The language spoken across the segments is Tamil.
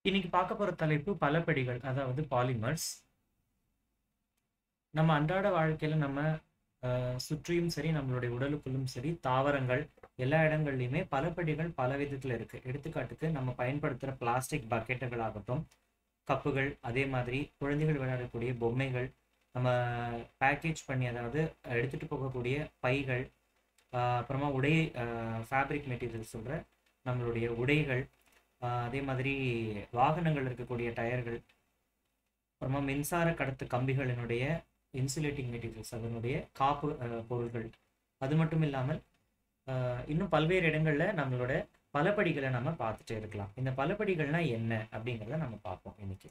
இன்னைக்கு பார்க்க போற தலைப்பு பலபடிகள் அதாவது பாலிமர்ஸ் நம்ம அன்றாட வாழ்க்கையில நம்ம அஹ், சுற்றியும் சரி நம்மளுடைய உடலுக்குள்ளும் சரி தாவரங்கள் எல்லா இடங்கள்லையுமே பலபடிகள் பல விதத்துல இருக்கு எடுத்துக்காட்டுக்கு நம்ம பயன்படுத்துற பிளாஸ்டிக் பக்கெட்டுகள் ஆகட்டும் கப்புகள் அதே மாதிரி குழந்தைகள் விளையாடக்கூடிய பொம்மைகள் நம்ம பேக்கேஜ் பண்ணி அதாவது எடுத்துட்டு போகக்கூடிய பைகள் ஆஹ் அப்புறமா உடை ஃபேப்ரிக் மெட்டீரியல் சொல்ற நம்மளுடைய உடைகள் ஆஹ் அதே மாதிரி வாகனங்கள் இருக்கக்கூடிய டயர்கள் அப்புறமா மின்சார கடத்து கம்பிகளினுடைய இன்சுலேட்டிங் மெட்டீரியல்ஸ் அதனுடைய காப்பு ஆஹ் பொருள்கள் அது மட்டும் இல்லாமல் ஆஹ் இன்னும் பல்வேறு இடங்கள்ல நம்மளோட பலபடிகளை நம்ம பார்த்துட்டே இருக்கலாம் இந்த பலபடிகள்னா என்ன அப்படிங்கிறத நம்ம பார்ப்போம் இன்னைக்கு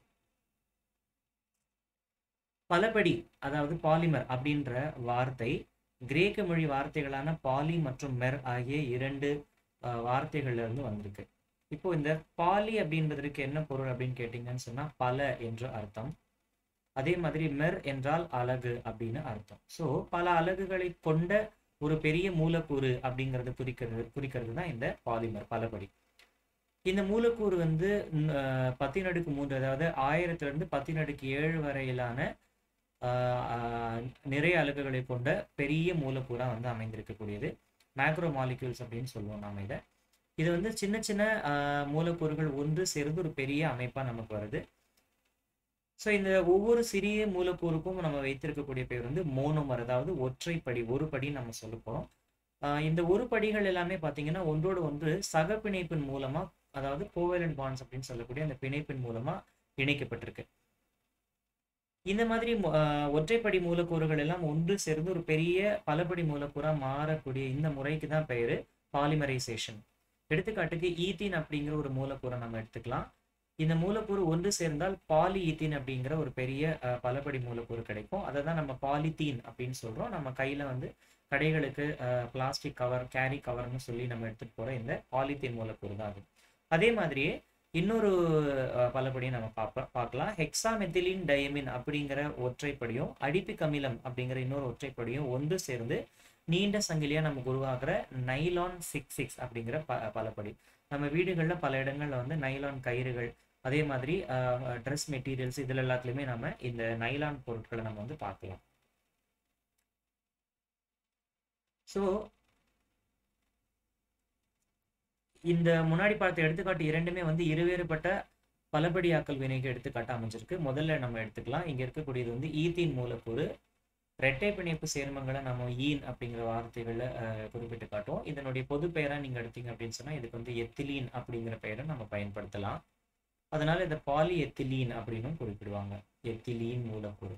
பலபடி அதாவது பாலிமர் அப்படின்ற வார்த்தை கிரேக்க மொழி வார்த்தைகளான பாலி மற்றும் மெர் ஆகிய இரண்டு ஆஹ், வார்த்தைகள்ல இருந்து வந்திருக்கு இப்போ இந்த பாலி அப்படின்றதுக்கு என்ன பொருள் அப்படின்னு கேட்டிங்கன்னு சொன்னா பல என்று அர்த்தம் அதே மாதிரி மெர் என்றால் அலகு அப்படின்னு அர்த்தம் ஸோ பல அலகுகளை கொண்ட ஒரு பெரிய மூலக்கூறு அப்படிங்கிறது குறிக்கிறது குறிக்கிறது தான் இந்த பாலிமர் பலபடி இந்த மூலக்கூறு வந்து ம், ஆஹ், பத்தினடுக்கு மூன்று அதாவது ஆயிரத்துல இருந்து பத்தினடுக்கு ஏழு வரையிலான ஆஹ், ஆஹ், நிறைய அலகுகளை கொண்ட பெரிய மூலக்கூறா வந்து அமைந்திருக்கக்கூடியது மேக்ரோ மாலிக்யூல்ஸ் அப்படின்னு சொல்லுவோம் நாம இதை இது வந்து சின்ன சின்ன ஆஹ், மூலக்கூறுகள் ஒன்று சேர்ந்து ஒரு பெரிய அமைப்பா நமக்கு வருது ஸோ இந்த ஒவ்வொரு சிறிய மூலக்கூறுக்கும் நம்ம வைத்திருக்கக்கூடிய பேர் வந்து மோனோமர் அதாவது ஒற்றைப்படி ஒரு படி நம்ம சொல்ல போறோம் ஆஹ் இந்த ஒரு படிகள் எல்லாமே பார்த்தீங்கன்னா ஒன்றோடு ஒன்று சக பிணைப்பின் மூலமா அதாவது கோவேலண்ட் பாண்ட்ஸ் அப்படின்னு சொல்லக்கூடிய அந்த பிணைப்பின் மூலமா இணைக்கப்பட்டிருக்கு இந்த மாதிரி மு- ஆஹ் ஒற்றைப்படி மூலக்கூறுகள் எல்லாம் ஒன்று சேர்ந்து ஒரு பெரிய பலபடி மூலக்கூறா மாறக்கூடிய இந்த முறைக்கு தான் பெயரு பாலிமரைசேஷன் எடுத்துக்காட்டுக்கு ஈத்தீன் அப்படிங்கிற ஒரு மூலக்கூறை நம்ம எடுத்துக்கலாம் இந்த மூலக்கூறு ஒன்று சேர்ந்தால் பாலி ஈத்தீன் அப்படிங்கிற ஒரு பெரிய அஹ், பலபடி மூலக்கூறு கிடைக்கும் அதை தான் நம்ம பாலித்தீன் அப்படின்னு சொல்றோம் நம்ம கையில வந்து கடைகளுக்கு பிளாஸ்டிக் கவர் கேரி கவர்னு சொல்லி நம்ம எடுத்துட்டு போற இந்த பாலித்தீன் மூலக்கூறு தான் அது அதே மாதிரியே இன்னொரு அஹ், பலபடியை நம்ம பார்ப்ப பார்க்கலாம் ஹெக்ஸாமெத்திலின் டயமின் அப்படிங்கிற ஒற்றைப்படியும் அடிப்பிக் அமிலம் அப்படிங்கிற இன்னொரு ஒற்றைப்படியும் ஒன்று சேர்ந்து நீண்ட சங்கிலியா நமக்கு உருவாக்குற நைலான் சிக்ஸ் சிக்ஸ் அப்படிங்கிற ப பலபடி நம்ம வீடுகளில் பல இடங்கள்ல வந்து நைலான் கயிறுகள் அதே மாதிரி ட்ரெஸ் மெட்டீரியல்ஸ் இதுல எல்லாத்துலயுமே நம்ம இந்த நைலான் பொருட்களை நம்ம வந்து பார்க்கலாம் ஸோ இந்த முன்னாடி பார்த்த எடுத்துக்காட்டு இரண்டுமே வந்து இருவேறுபட்ட பலபடியாக்கல் வினைக்கு எடுத்துக்காட்டு அமைஞ்சிருக்கு முதல்ல நம்ம எடுத்துக்கலாம் இங்க இருக்கக்கூடியது வந்து ஈத்தீன் மூலக்கூறு இரட்டை பிணைப்பு சேர்மங்களை நம்ம ஈன் அப்படிங்கிற வார்த்தைகள்ல அஹ், குறிப்பிட்டு காட்டுவோம் இதனுடைய பொது பெயரா நீங்க எடுத்தீங்க அப்படின்னு சொன்னா இதுக்கு வந்து எத்திலீன் அப்படிங்கிற பெயரை நம்ம பயன்படுத்தலாம் அதனால இதை பாலி எத்திலீன் அப்படின்னும் குறிப்பிடுவாங்க எத்திலீன் மூலக்கூறு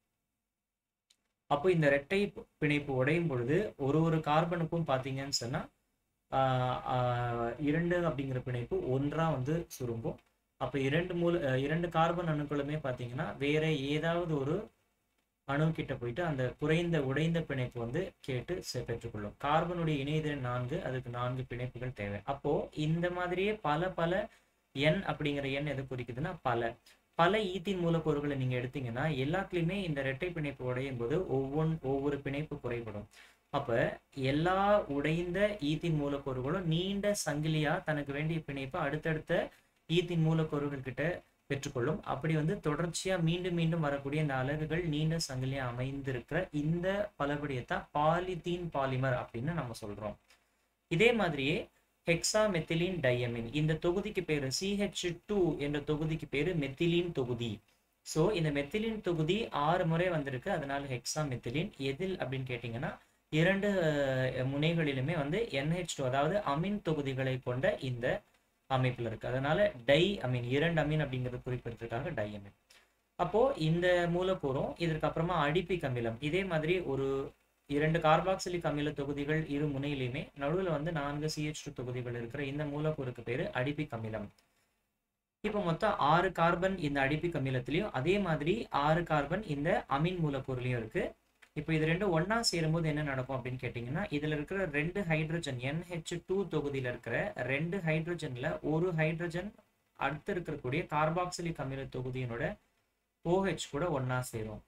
அப்போ இந்த இரட்டை பிணைப்பு உடையும் பொழுது ஒரு ஒரு கார்பனுக்கும் பார்த்தீங்கன்னு சொன்னா ஆஹ் ஆஹ் இரண்டு அப்படிங்கிற பிணைப்பு ஒன்றா வந்து சுருங்கும் அப்போ இரண்டு மூல அஹ் இரண்டு கார்பன் அணுக்களுமே பார்த்தீங்கன்னா வேற ஏதாவது ஒரு அணு கிட்ட போயிட்டு அந்த குறைந்த உடைந்த பிணைப்பு வந்து கேட்டு செ- பெற்றுக்கொள்ளும் கார்பனுடைய இணையதிறன் நான்கு அதுக்கு நான்கு பிணைப்புகள் தேவை அப்போ இந்த மாதிரியே பல பல எண் அப்படிங்கிற எண் எதை குறிக்குதுன்னா பல பல ஈத்தின் மூலக்கூறுகளை நீங்க எடுத்தீங்கன்னா எல்லாத்துலயுமே இந்த இரட்டை பிணைப்பு உடையும் போது ஒவ்வொன் ஒவ்வொரு பிணைப்பு குறைபடும் அப்ப எல்லா உடைந்த ஈத்தின் மூலக்கூறுகளும் நீண்ட சங்கிலியா தனக்கு வேண்டிய பிணைப்பை அடுத்தடுத்த ஈத்தின் மூலக்கூறுகள் கிட்ட பெற்றுக்கொள்ளும் அப்படி வந்து தொடர்ச்சியா மீண்டும் மீண்டும் வரக்கூடிய இந்த அலகுகள் நீண்ட சங்கிலியா அமைந்திருக்கிற இந்த பலபடியத்தான் பாலித்தீன் பாலிமர் அப்படின்னு நம்ம சொல்றோம் இதே மாதிரியே ஹெக்ஸா மெத்திலின் டையமின் இந்த தொகுதிக்கு பேரு சிஹெச் டூ என்ற தொகுதிக்கு பேரு மெத்திலின் தொகுதி ஸோ இந்த மெத்திலின் தொகுதி ஆறு முறை வந்திருக்கு அதனால ஹெக்ஸா மெத்திலின் எதில் அப்படின்னு கேட்டிங்கன்னா இரண்டு அஹ், முனைகளிலுமே வந்து NH2 டூ அதாவது அமீன் தொகுதிகளை கொண்ட இந்த அமைப்புல இருக்கு அதனால டை அமீன் இரண்டு அமீன் அப்படிங்கிறது குறிப்பிடுறதுக்காக டை அமீன் அப்போ இந்த மூலக்கூறும் இதற்கு அப்புறமா அடிப்பிக் அமிலம் இதே மாதிரி ஒரு இரண்டு கார்பாக்சிலிக் அமில தொகுதிகள் இரு முனையிலுமே நடுவுல வந்து நான்கு சிஹெச் டூ தொகுதிகள் இருக்கிற இந்த மூலக்கூறுக்கு பேரு அடிப்பிக் அமிலம் இப்போ மொத்தம் ஆறு கார்பன் இந்த அடிப்பிக் அமிலத்திலையும் அதே மாதிரி ஆறு கார்பன் இந்த அமீன் மூலக்கூறுலயும் இருக்கு இப்போ இது ரெண்டும் ஒண்ணா சேரும்போது என்ன நடக்கும் அப்படின்னு கேட்டிங்கன்னா இதுல இருக்கிற ரெண்டு ஹைட்ரஜன் NH டூ தொகுதியில இருக்கிற ரெண்டு ஹைட்ரஜன்ல ஒரு ஹைட்ரஜன் அடுத்து இருக்கக்கூடிய கார்பாக்சிலிக் அமில தொகுதியினோட OH கூட ஒண்ணா சேரும்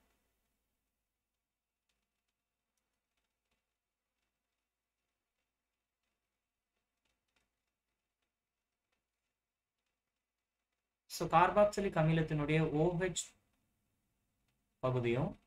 ஸோ கார்பாக்சிலிக் அமிலத்தினுடைய OH பகுதியும்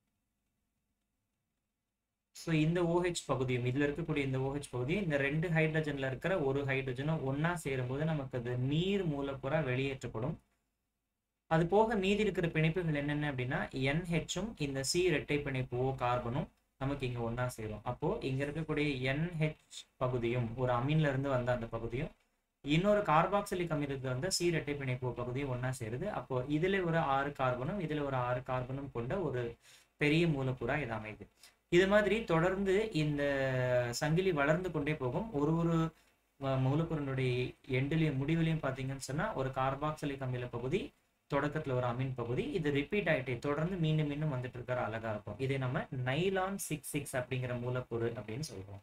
ஸோ இந்த OH பகுதியும் இதில் இருக்கக்கூடிய இந்த OH பகுதியும் இந்த ரெண்டு ஹைட்ரஜனில் இருக்கிற ஒரு ஹைட்ரஜனும் ஒன்றா சேரும்போது நமக்கு அது நீர் மூலக்கூறா வெளியேற்றப்படும் அது போக மீதி இருக்கிற பிணைப்புகள் என்னென்ன அப்படின்னா NHம் இந்த சி இரட்டை பிணைப்பு O கார்பனும் நமக்கு இங்க ஒண்ணா சேரும் அப்போ இங்க இருக்கக்கூடிய NH பகுதியும் ஒரு அமீன்ல இருந்து வந்த அந்த பகுதியும் இன்னொரு கார்பாக்சிலிக் அமிலத்துல வந்த சி இரட்டை பிணைப்பு பகுதியும் ஒண்ணா சேருது அப்போ இதுல ஒரு ஆறு கார்பனும் இதுல ஒரு ஆறு கார்பனும் கொண்ட ஒரு பெரிய மூலக்கூறா இது அமையுது இது மாதிரி தொடர்ந்து இந்த சங்கிலி வளர்ந்து கொண்டே போகும் ஒரு ஒரு ம- மூலக்கூறினுடைய எண்டுலையும் முடிவுலையும் பார்த்தீங்கன்னு சொன்னா ஒரு கார்பாக்சிலிக் அமில பகுதி தொடக்கத்துல ஒரு அமீன் பகுதி இது ரிப்பீட் ஆயிட்டே தொடர்ந்து மீண்டும் மீண்டும் வந்துட்டு இருக்கிற அழகா இருக்கும் இதை நம்ம நைலான் சிக்ஸ் சிக்ஸ் அப்படிங்கிற மூலக்கூறு அப்படின்னு சொல்றோம்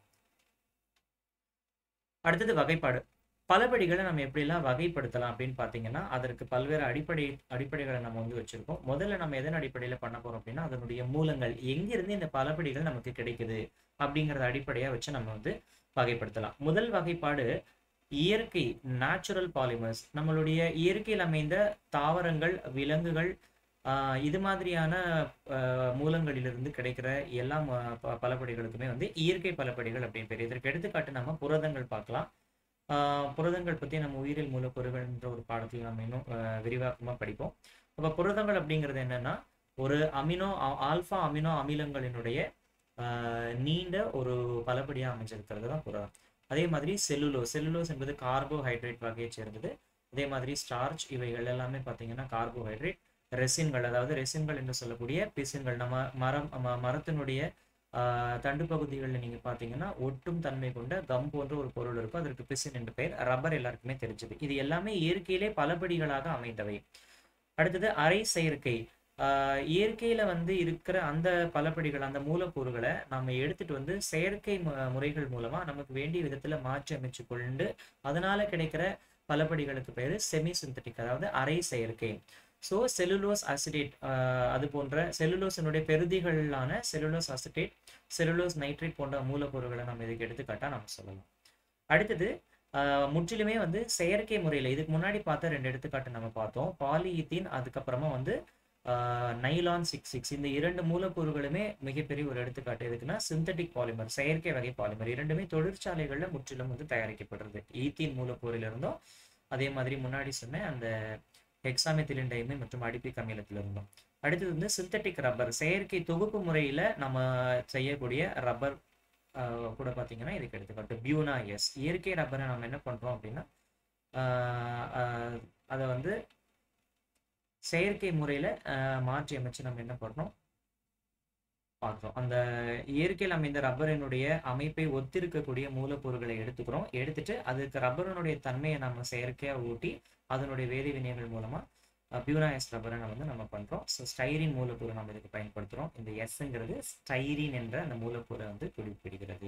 அடுத்தது வகைப்பாடு பலபடிகளை நம்ம எப்படிலாம் வகைப்படுத்தலாம் அப்படின்னு பார்த்தீங்கன்னா அதற்கு பல்வேறு அடிப்படை அடிப்படைகளை நம்ம வந்து வச்சிருக்கோம் முதல்ல நம்ம எதன் அடிப்படையில் பண்ண போறோம் அப்படின்னா அதனுடைய மூலங்கள் எங்கிருந்து இந்த பலபடிகள் நமக்கு கிடைக்குது அப்படிங்கறத அடிப்படையா வச்சு நம்ம வந்து வகைப்படுத்தலாம் முதல் வகைப்பாடு இயற்கை நேச்சுரல் பாலிமர்ஸ் நம்மளுடைய இயற்கையில் அமைந்த தாவரங்கள் விலங்குகள் ஆஹ் இது மாதிரியான ஆஹ் மூலங்களிலிருந்து கிடைக்கிற எல்லா ம- ப- பலபடிகளுக்குமே வந்து இயற்கை பலபடிகள் அப்படின்னு பேர் இதற்கு எடுத்துக்காட்டு நம்ம புரதங்கள் பார்க்கலாம் ஆஹ் புரதங்கள் பற்றி நம்ம உயிரியல் மூலக்கூறுகள்ன்ற ஒரு பாடத்தில் நம்ம இன்னும் ஆஹ் விரிவாக்கமா படிப்போம் அப்போ புரதங்கள் அப்படிங்கிறது என்னன்னா ஒரு அமினோ ஆ- ஆல்ஃபா அமினோ அமிலங்களினுடைய ஆஹ் நீண்ட ஒரு பலபடியா அமைஞ்சிருக்கிறது தான் புரதம் அதே மாதிரி செல்லுலோஸ் செல்லுலோஸ் என்பது கார்போஹைட்ரேட் வகையை சேர்ந்தது அதே மாதிரி ஸ்டார்ச் இவைகள் எல்லாமே பார்த்தீங்கன்னா கார்போஹைட்ரேட் ரெசின்கள் அதாவது ரெசின்கள் என்று சொல்லக்கூடிய பிசின்கள் நம்ம மரம் ம- மரத்தினுடைய ஆஹ், தண்டு பகுதிகளில் நீங்க பார்த்தீங்கன்னா ஒட்டும் தன்மை கொண்ட கம் போன்ற ஒரு பொருள் இருக்கும் அதற்கு பிசின் என்று பெயர் ரப்பர் எல்லாருக்குமே தெரிஞ்சது இது எல்லாமே இயற்கையிலே பலபடிகளாக அமைந்தவை அடுத்தது அரை செயற்கை ஆஹ், இயற்கையில வந்து இருக்கிற அந்த பலபடிகள் அந்த மூலக்கூறுகளை நம்ம எடுத்துட்டு வந்து செயற்கை மு- முறைகள் மூலமா நமக்கு வேண்டிய விதத்துல மாற்றி அமைச்சு கொண்டு அதனால கிடைக்கிற பலபடிகளுக்கு பேரு செமி சிந்தட்டிக் அதாவது அரை செயற்கை ஸோ செல்லுலோஸ் அசிடேட் அது போன்ற செல்லுலோஸினுடைய பெருதிகளான செல்லுலோஸ் அசிடேட் செல்லுலோஸ் நைட்ரேட் போன்ற மூலக்கூறுகளை நம்ம இதுக்கு எடுத்துக்காட்டா நம்ம சொல்லலாம் அடுத்தது ஆஹ் முற்றிலுமே வந்து செயற்கை முறையில் இதுக்கு முன்னாடி பார்த்த ரெண்டு எடுத்துக்காட்டு நம்ம பார்த்தோம் பாலிஈத்தீன் அதுக்கப்புறமா வந்து நைலான் சிக்ஸ் சிக்ஸ் இந்த இரண்டு மூலக்கூறுகளுமே மிகப்பெரிய ஒரு எடுத்துக்காட்டு எதுக்குன்னா சிந்தட்டிக் பாலிமர் செயற்கை வகை பாலிமர் இரண்டுமே தொழிற்சாலைகளில் முற்றிலும் வந்து தயாரிக்கப்படுறது ஈத்தீன் மூலக்கூறிலிருந்தும் அதே மாதிரி முன்னாடி சொன்ன அந்த ஹெக்ஸாமெத்திலின் டைமை மற்றும் அடிப்பிக் அமிலத்திலிருந்தும் அடுத்தது வந்து சிந்தட்டிக் ரப்பர் செயற்கை தொகுப்பு முறையில நம்ம செய்யக்கூடிய ரப்பர் கூட பார்த்தீங்கன்னா இதுக்கு எடுத்துக்காட்டு பியூனா எஸ் இயற்கை ரப்பரை நம்ம என்ன பண்றோம் அப்படின்னா ஆஹ் ஆஹ் அதை வந்து செயற்கை முறையில ஆஹ் மாற்றி அமைச்சு நம்ம என்ன பண்றோம் பார்க்குறோம் அந்த இயற்கையில் அமைந்த ரப்பரினுடைய அமைப்பை ஒத்திருக்கக்கூடிய மூலப்பொருட்களை எடுத்துக்கிறோம் எடுத்துட்டு அதுக்கு ரப்பரினுடைய தன்மையை நம்ம செயற்கையா ஊட்டி அதனுடைய வேதி வினைகள் மூலமா பியூனாயஸ் ரப்பரை நம்ம வந்து நம்ம பண்றோம் ஸோ ஸ்டைரின் மூலக்கூறு நம்ம இதுக்கு பயன்படுத்துறோம் இந்த எஸ்ங்கிறது ஸ்டைரின் என்ற அந்த மூலக்கூறை வந்து குறிப்பிடுகிறது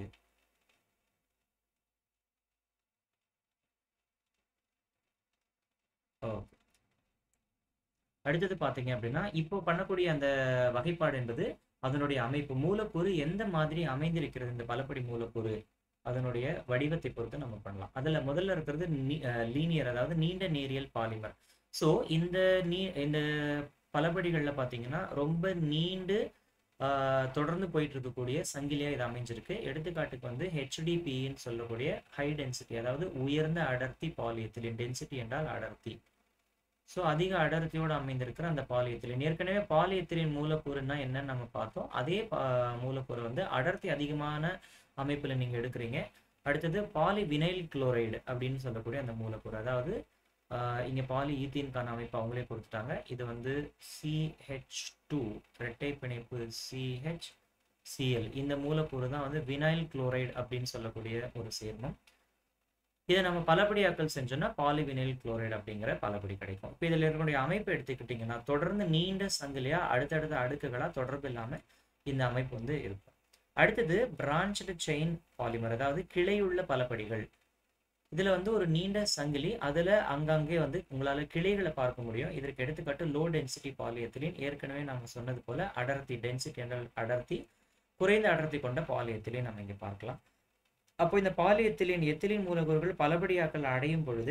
ஓகே அடுத்தது பார்த்தீங்க அப்படின்னா இப்போ பண்ணக்கூடிய அந்த வகைப்பாடு என்பது அதனுடைய அமைப்பு மூலக்கூறு எந்த மாதிரி அமைந்திருக்கிறது இந்த பலப்படி மூலக்கூறு அதனுடைய வடிவத்தை பொறுத்து நம்ம பண்ணலாம் அதுல முதல்ல இருக்கிறது லீனியர் அதாவது நீண்ட நேரியல் பாலிமர் ஸோ இந்த நீ இந்த பலபடிகள்ல பார்த்தீங்கன்னா ரொம்ப நீண்டு ஆஹ், தொடர்ந்து போயிட்டு இருக்கக்கூடிய சங்கிலியா இது அமைஞ்சிருக்கு எடுத்துக்காட்டுக்கு வந்து ஹெச்டிபின்னு சொல்லக்கூடிய ஹை டென்சிட்டி அதாவது உயர்ந்த அடர்த்தி பாலியத்திலின் டென்சிட்டி என்றால் அடர்த்தி ஸோ அதிக அடர்த்தியோடு அமைந்திருக்கிற அந்த பாலியத்திலின் ஏற்கனவே பாலியத்திலின் மூலக்கூறுனா என்னன்னு நம்ம பார்த்தோம் அதே பா- மூலக்கூறு வந்து அடர்த்தி அதிகமான அமைப்பில் நீங்கள் எடுக்கிறீங்க அடுத்தது பாலி வினைல் குளோரைடு அப்படின்னு சொல்லக்கூடிய அந்த மூலக்கூறு அதாவது ஆஹ், இங்க பாலி ஈத்தீன்கான அமைப்பு அவங்களே கொடுத்துட்டாங்க இது வந்து சிஹெச் டூ இரட்டை பிணைப்பு சிஹெச் சிஎல் இந்த மூலக்கூறு தான் வந்து வினைல் குளோரைடு அப்படின்னு சொல்லக்கூடிய ஒரு சேர்மம் இதை நம்ம பலபடியாக்கல் செஞ்சோம்னா பாலிவினைல் குளோரைடு அப்படிங்கிற பலபடி கிடைக்கும் இப்போ இதில் இருக்கக்கூடிய அமைப்பு எடுத்துக்கிட்டிங்கன்னா தொடர்ந்து நீண்ட சங்கிலியா அடுத்தடுத்த அடுக்குகளா தொடர்பு இல்லாம இந்த அமைப்பு வந்து இருக்கும் அடுத்தது பிரான்ச்டு செயின் பாலிமர் அதாவது கிளையுள்ள பலபடிகள் இதுல வந்து ஒரு நீண்ட சங்கிலி அதுல அங்கங்கே வந்து உங்களால கிளைகளை பார்க்க முடியும் இதற்கு எடுத்துக்காட்டு லோ டென்சிட்டி பாலியத்திலின் ஏற்கனவே நாம சொன்னது போல அடர்த்தி டென்சிட்டி என்றால் அடர்த்தி குறைந்த அடர்த்தி கொண்ட பாலியத்திலையும் நம்ம இங்க பார்க்கலாம் அப்போ இந்த பாலியத்திலின் எத்திலின் மூலக்கூறுகள் பலபடியாக்கல் அடையும் பொழுது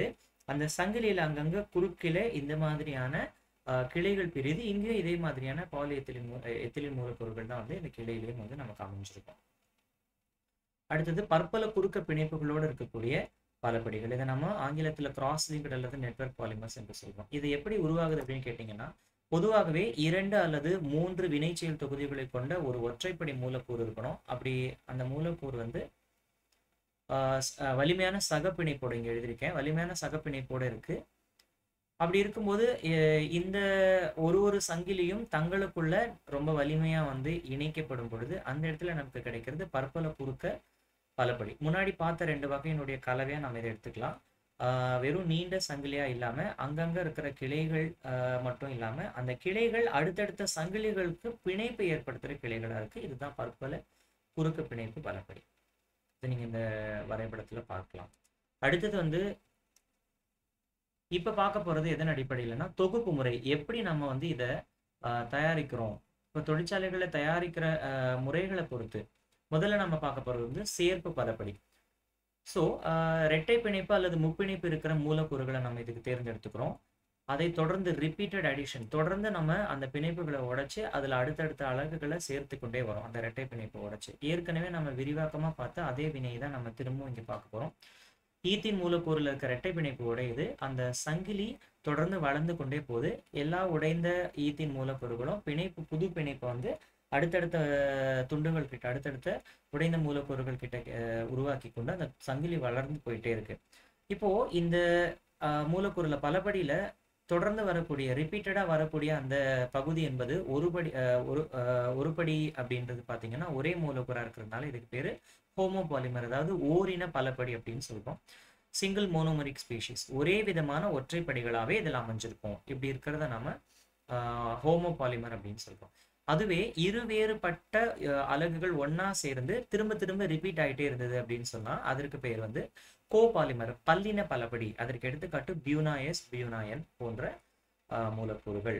அந்த சங்கிலியில அங்கங்க குறுக்கில இந்த மாதிரியான ஆஹ், கிளைகள் பிரியுது இங்கேயும் இதே மாதிரியான பாலி எத்திலின் மூ எத்திலின் மூலக்கூறுகள் தான் வந்து இந்த கிளையிலையும் வந்து நமக்கு அமைஞ்சிருக்கும் அடுத்தது பற்பல குறுக்க பிணைப்புகளோடு இருக்கக்கூடிய பலபடிகள் இதை நம்ம ஆங்கிலத்துல கிராஸ் லிங்க்டு அல்லது நெட்வொர்க் பாலிமர்ஸ் என்று சொல்றோம் இது எப்படி உருவாகுது அப்படின்னு கேட்டிங்கன்னா பொதுவாகவே இரண்டு அல்லது மூன்று வினைச்செயல் தொகுதிகளை கொண்ட ஒரு ஒற்றைப்படை மூலக்கூறு இருக்கணும் அப்படி அந்த மூலக்கூறு வந்து ஆஹ் ஸ்- ஆஹ் வலிமையான சகப்பிணைப்போடு இங்க எழுதியிருக்கேன் வலிமையான சகப்பிணைப்போடு இருக்கு அப்படி இருக்கும்போது எ- இந்த ஒரு ஒரு சங்கிலியும் தங்களுக்குள்ள ரொம்ப வலிமையா வந்து இணைக்கப்படும் பொழுது அந்த இடத்துல நமக்கு கிடைக்கிறது பற்பல குறுக்க பலபடி முன்னாடி பார்த்த ரெண்டு வகையினுடைய கலவையா நம்ம இதை எடுத்துக்கலாம் ஆஹ் வெறும் நீண்ட சங்கிலியா இல்லாம அங்கங்க இருக்கிற கிளைகள் ஆஹ் மட்டும் இல்லாம அந்த கிளைகள் அடுத்தடுத்த சங்கிலிகளுக்கு பிணைப்பு ஏற்படுத்துற கிளைகளா இருக்கு இதுதான் பற்பல குறுக்கு பிணைப்பு பலபடி இதை நீங்க இந்த வரைபடத்துல பார்க்கலாம் அடுத்தது வந்து இப்ப பார்க்க போறது எதன் அடிப்படையிலனா தொகுப்பு முறை எப்படி நம்ம வந்து இதை தயாரிக்கிறோம் இப்போ தொழிற்சாலைகளை தயாரிக்கிற ஆஹ் முறைகளை பொறுத்து முதல்ல நம்ம பார்க்க போறது வந்து சேர்ப்பு பதப்படி ஸோ ரெட்டை பிணைப்பு அல்லது முப்பிணைப்பு இருக்கிற மூலக்கூறுகளை நம்ம இதுக்கு தேர்ந்தெடுத்துக்கிறோம் அதை தொடர்ந்து ரிப்பீட்டட் அடிஷன் தொடர்ந்து நம்ம அந்த பிணைப்புகளை உடைச்சு அதில் அடுத்தடுத்த அலகுகளை சேர்த்து கொண்டே வரோம் அந்த ரெட்டை பிணைப்பை உடைச்சு ஏற்கனவே நம்ம விரிவாக்கமாக பார்த்து அதே வினையை தான் நம்ம திரும்பவும் இங்கே பார்க்க போகிறோம் ஈத்தின் மூலக்கூறுல இருக்க ரெட்டை பிணைப்பு உடையுது அந்த சங்கிலி தொடர்ந்து வளர்ந்து கொண்டே போகுது எல்லா உடைந்த ஈத்தின் மூலக்கூறுகளும் பிணைப்பு புது பிணைப்பை வந்து அடுத்தடுத்த துண்டுகள் கிட்ட அடுத்தடுத்த உடைந்த மூலக்கூறுகள் கிட்ட அஹ், உருவாக்கி கொண்டு அந்த சங்கிலி வளர்ந்து போயிட்டே இருக்கு இப்போ இந்த அஹ், மூலக்கூறுல பலபடியில தொடர்ந்து வரக்கூடிய ரிப்பீட்டடா வரக்கூடிய அந்த பகுதி என்பது ஒருபடி அஹ், ஒரு அஹ், ஒருபடி அப்படின்றது பாத்தீங்கன்னா ஒரே மூலக்கூறா இருக்கிறதுனால இதுக்கு பேரு ஹோமோபாலிமர் அதாவது ஓரின பலபடி அப்படின்னு சொல்றோம் சிங்கிள் மோனோமரிக் ஸ்பீஷிஸ் ஒரே விதமான ஒற்றைப்படிகளாவே இதில் அமைஞ்சிருக்கும் இப்படி இருக்கிறத நம்ம ஹோமோபாலிமர் அப்படின்னு சொல்றோம் அதுவே இரு வேறுபட்ட அஹ், அலகுகள் ஒண்ணா சேர்ந்து திரும்ப திரும்ப ரிப்பீட் ஆயிட்டே இருந்தது அப்படின்னு சொன்னா அதற்கு பெயர் வந்து கோபாலிமர் பல்லின பலபடி அதற்கு எடுத்துக்காட்டு பியூனாயஸ் பியூனாயன் போன்ற அஹ், மூலக்கூறுகள்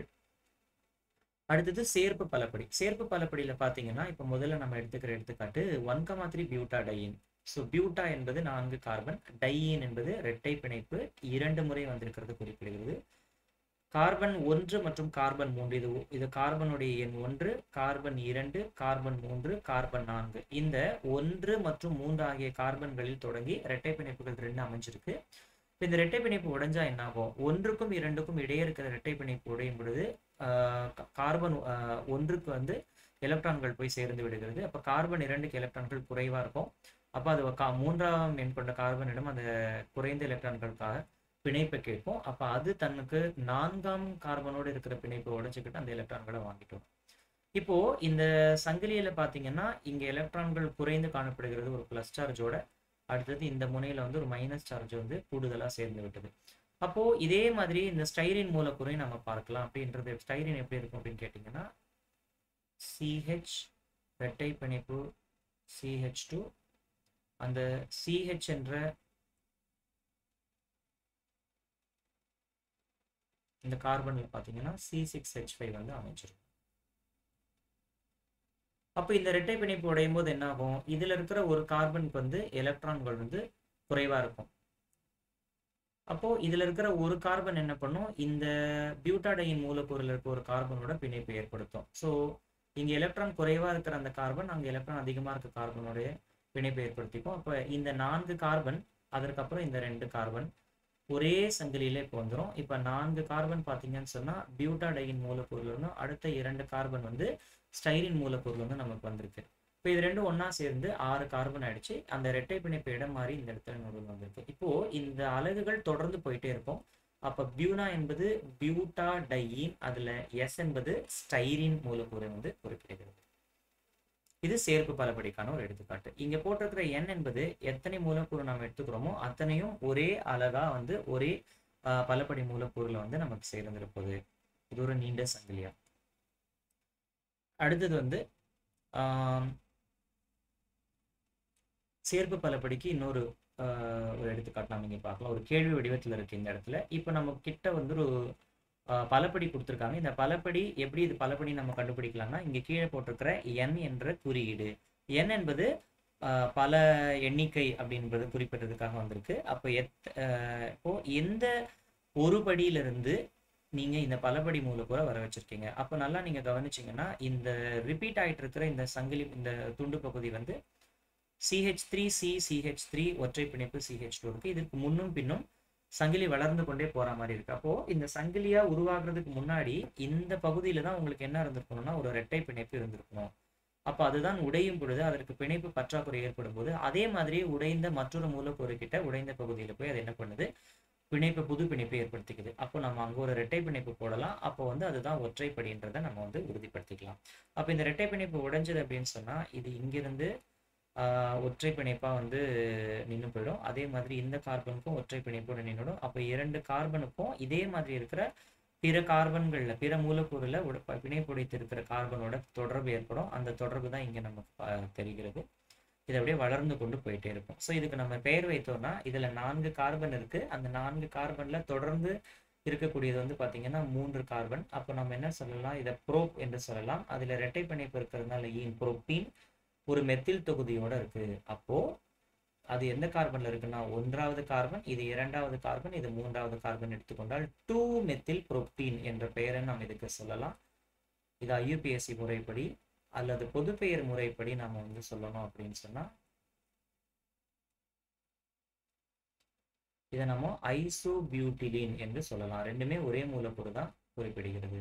அடுத்தது சேர்ப்பு பலப்படி சேர்ப்பு பலப்படியில பாத்தீங்கன்னா இப்ப முதல்ல நம்ம எடுத்துக்கிற எடுத்துக்காட்டு one comma three butadiene so buta என்பது நான்கு கார்பன் டையின் என்பது இரட்டை பிணைப்பு இரண்டு முறை வந்திருக்கிறது குறிப்பிடுகிறது கார்பன் ஒன்று மற்றும் கார்பன் மூன்று இது இது கார்பனுடைய எண் ஒன்று கார்பன் இரண்டு கார்பன் மூன்று கார்பன் நான்கு இந்த ஒன்று மற்றும் மூன்று ஆகிய கார்பன்களில் தொடங்கி இரட்டை பிணைப்புகள் ரெண்டு அமைஞ்சிருக்கு இப்ப இந்த இரட்டை பிணைப்பு உடைஞ்சா என்ன ஆகும் ஒன்றுக்கும் இரண்டுக்கும் இடையே இருக்கிற இரட்டை பிணைப்பு உடையும் பொழுது ஆஹ் கா- கார்பன் ஆஹ் ஒன்றுக்கு வந்து எலக்ட்ரான்கள் போய் சேர்ந்து விடுகிறது அப்ப கார்பன் இரண்டுக்கு எலக்ட்ரான்கள் குறைவா இருக்கும் அப்ப அது கா மூன்றாம் எண் கொண்ட கார்பனிடம் அந்த குறைந்த எலக்ட்ரான்களுக்காக பிணைப்பை கேட்கும் அப்ப அது தனக்கு நான்காம் கார்பனோடு இருக்கிற பிணைப்பை உடைச்சுக்கிட்டு அந்த எலக்ட்ரான்களை வாங்கிட்டு வரும் இப்போ இந்த சங்கிலியில பாத்தீங்கன்னா இங்க எலக்ட்ரான்கள் குறைந்து காணப்படுகிறது ஒரு பிளஸ் சார்ஜோட அடுத்தது இந்த முனையில வந்து ஒரு மைனஸ் சார்ஜ் வந்து கூடுதலா சேர்ந்து விட்டது அப்போ இதே மாதிரி இந்த ஸ்டைரின் மூலக்கூறையும் நம்ம பார்க்கலாம் அப்படின்றது ஸ்டைரின் எப்படி இருக்கும் அப்படின்னு கேட்டிங்கன்னா சிஹெச் இரட்டை பிணைப்பு சிஹெச் டூ அந்த சிஹெச் என்ற இந்த கார்பன்ல பார்த்தீங்கன்னா சி சிக்ஸ் ஹெச் ஃபைவ் வந்து அமைஞ்சிருக்கும் அப்போ இந்த இரட்டை பிணைப்பு உடையும் போது என்ன ஆகும் இதுல இருக்கிற ஒரு கார்பனுக்கு வந்து எலக்ட்ரான்கள் வந்து குறைவா இருக்கும் அப்போ இதுல இருக்கிற ஒரு கார்பன் என்ன பண்ணும் இந்த பியூட்டாடையின் மூலக்கூறுல இருக்க ஒரு கார்பனோட பிணைப்பு ஏற்படுத்தும் ஸோ இங்க எலக்ட்ரான் குறைவா இருக்கிற அந்த கார்பன் அங்க எலக்ட்ரான் அதிகமா இருக்க கார்பனோடைய பிணைப்பு ஏற்படுத்திக்கும் அப்ப இந்த நான்கு கார்பன் அதற்கப்புறம் இந்த ரெண்டு கார்பன் ஒரே சங்கிலியில இப்போ வந்துடும் இப்போ நான்கு கார்பன் பார்த்தீங்கன்னு சொன்னா பியூட்டாடையின் மூலக்கூறுல இருந்தும் அடுத்த இரண்டு கார்பன் வந்து ஸ்டைரின் மூலக்கூறுல இருந்து நமக்கு வந்திருக்கு இப்போ இது ரெண்டும் ஒண்ணா சேர்ந்து ஆறு கார்பன் ஆயிடுச்சு அந்த இரட்டை பிணைப்பு இடம் மாறி இந்த இடத்துல நடுவில் வந்திருக்கு இப்போ இந்த அலகுகள் தொடர்ந்து போயிட்டே இருக்கும் அப்ப பியூனா என்பது பியூட்டா டையின் அதுல எஸ் என்பது ஸ்டைரின் மூலக்கூறை வந்து குறிப்பிடுகிறது இது சேர்ப்பு பலபடிக்கான ஒரு எடுத்துக்காட்டு இங்க போட்டிருக்கிற எண் என்பது எத்தனை மூலக்கூறு நாம் எடுத்துக்கிறோமோ அத்தனையும் ஒரே அழகா வந்து ஒரே ஆஹ், பலபடி மூலக்கூறுல வந்து நமக்கு சேர்ந்திருப்பது இது ஒரு நீண்ட சங்கிலியா அடுத்தது வந்து ஆம், சேர்ப்பு பலபடிக்கு இன்னொரு ஆஹ், ஒரு எடுத்துக்காட்டு நம்ம இங்க பார்க்கலாம் ஒரு கேள்வி வடிவத்துல இருக்கு இந்த இடத்துல இப்போ நம்ம கிட்ட வந்து ஒரு ஆஹ், பலபடி கொடுத்துருக்காங்க இந்த பலபடி எப்படி இது பலபடி நம்ம கண்டுபிடிக்கலாம்னா இங்க கீழே போட்டிருக்கிற n என்ற குறியீடு n என்பது ஆஹ், பல எண்ணிக்கை அப்படின்றது குறிப்பிட்டதுக்காக வந்திருக்கு அப்போ எத் ஆஹ், இப்போ எந்த ஒரு படியிலிருந்து நீங்க இந்த பலபடி மூலக்கூறை வர வச்சிருக்கீங்க அப்போ நல்லா நீங்க கவனிச்சீங்கன்னா இந்த ரிப்பீட் ஆயிட்டு இருக்கிற இந்த சங்கிலி இந்த துண்டு பகுதி வந்து CH three C CH three ஒற்றை பிணைப்பு சிஹெச் டூ இருக்கு இதற்கு முன்னும் பின்னும் சங்கிலி வளர்ந்து கொண்டே போற மாதிரி இருக்கு அப்போ இந்த சங்கிலியா உருவாக்குறதுக்கு முன்னாடி இந்த பகுதியில தான் உங்களுக்கு என்ன இருந்திருக்கணும்னா ஒரு இரட்டை பிணைப்பு இருந்திருக்கணும் அப்போ அதுதான் உடையும் பொழுது அதற்கு பிணைப்பு பற்றாக்குறை ஏற்படும் போது அதே மாதிரி உடைந்த மற்றொரு மூலக்கூறு கிட்ட உடைந்த பகுதியில போய் அது என்ன பண்ணுது பிணைப்பு புது பிணைப்பை ஏற்படுத்திக்குது அப்போ நம்ம அங்க ஒரு இரட்டை பிணைப்பு போடலாம் அப்போ வந்து அதுதான் ஒற்றைப்படின்றதை நம்ம வந்து உறுதிப்படுத்திக்கலாம் அப்போ இந்த இரட்டை பிணைப்பு உடைஞ்சது அப்படின்னு சொன்னா இது இங்கிருந்து ஆஹ், ஒற்றை பிணைப்பா வந்து நின்று போயிடும் அதே மாதிரி இந்த கார்பனுக்கும் ஒற்றை பிணைப்போட நின்றுடும் அப்போ இரண்டு கார்பனுக்கும் இதே மாதிரி இருக்கிற பிற கார்பன்கள்ல பிற மூலக்கூறுல உட- ப- பிணைப்பு உடைத்து இருக்கிற கார்பனோட தொடர்பு ஏற்படும் அந்த தொடர்பு தான் இங்க நமக்கு ப- தெரிகிறது இது அப்படியே வளர்ந்து கொண்டு போயிட்டே இருக்கும் ஸோ இதுக்கு நம்ம பெயர் வைத்தோம்னா இதுல நான்கு கார்பன் இருக்கு அந்த நான்கு கார்பன்ல தொடர்ந்து இருக்கக்கூடியது வந்து பாத்தீங்கன்னா மூன்று கார்பன் அப்போ நம்ம என்ன சொல்லலாம் இதை ப்ரோப் என்று சொல்லலாம் அதுல இரட்டை பிணைப்பு இருக்கிறதுனால ஈன் புரோப்பீன் ஒரு மெத்தில் தொகுதியோட இருக்கு அப்போ அது எந்த கார்பன்ல இருக்குன்னா ஒன்றாவது கார்பன் இது இரண்டாவது கார்பன் இது மூன்றாவது கார்பன் எடுத்துக்கொண்டால் டூ மெத்தில் புரோப்பீன் என்ற பெயரை நாம் இதுக்கு சொல்லலாம் இது ஐயுபிஎஸ்சி முறைப்படி அல்லது பொதுப்பெயர் முறைப்படி நாம வந்து சொல்லணும் அப்படின்னு சொன்னா இதை நம்ம ஐசோபியூட்டிலின் என்று சொல்லலாம் ரெண்டுமே ஒரே மூலக்கூறு தான் குறிப்பிடுகிறது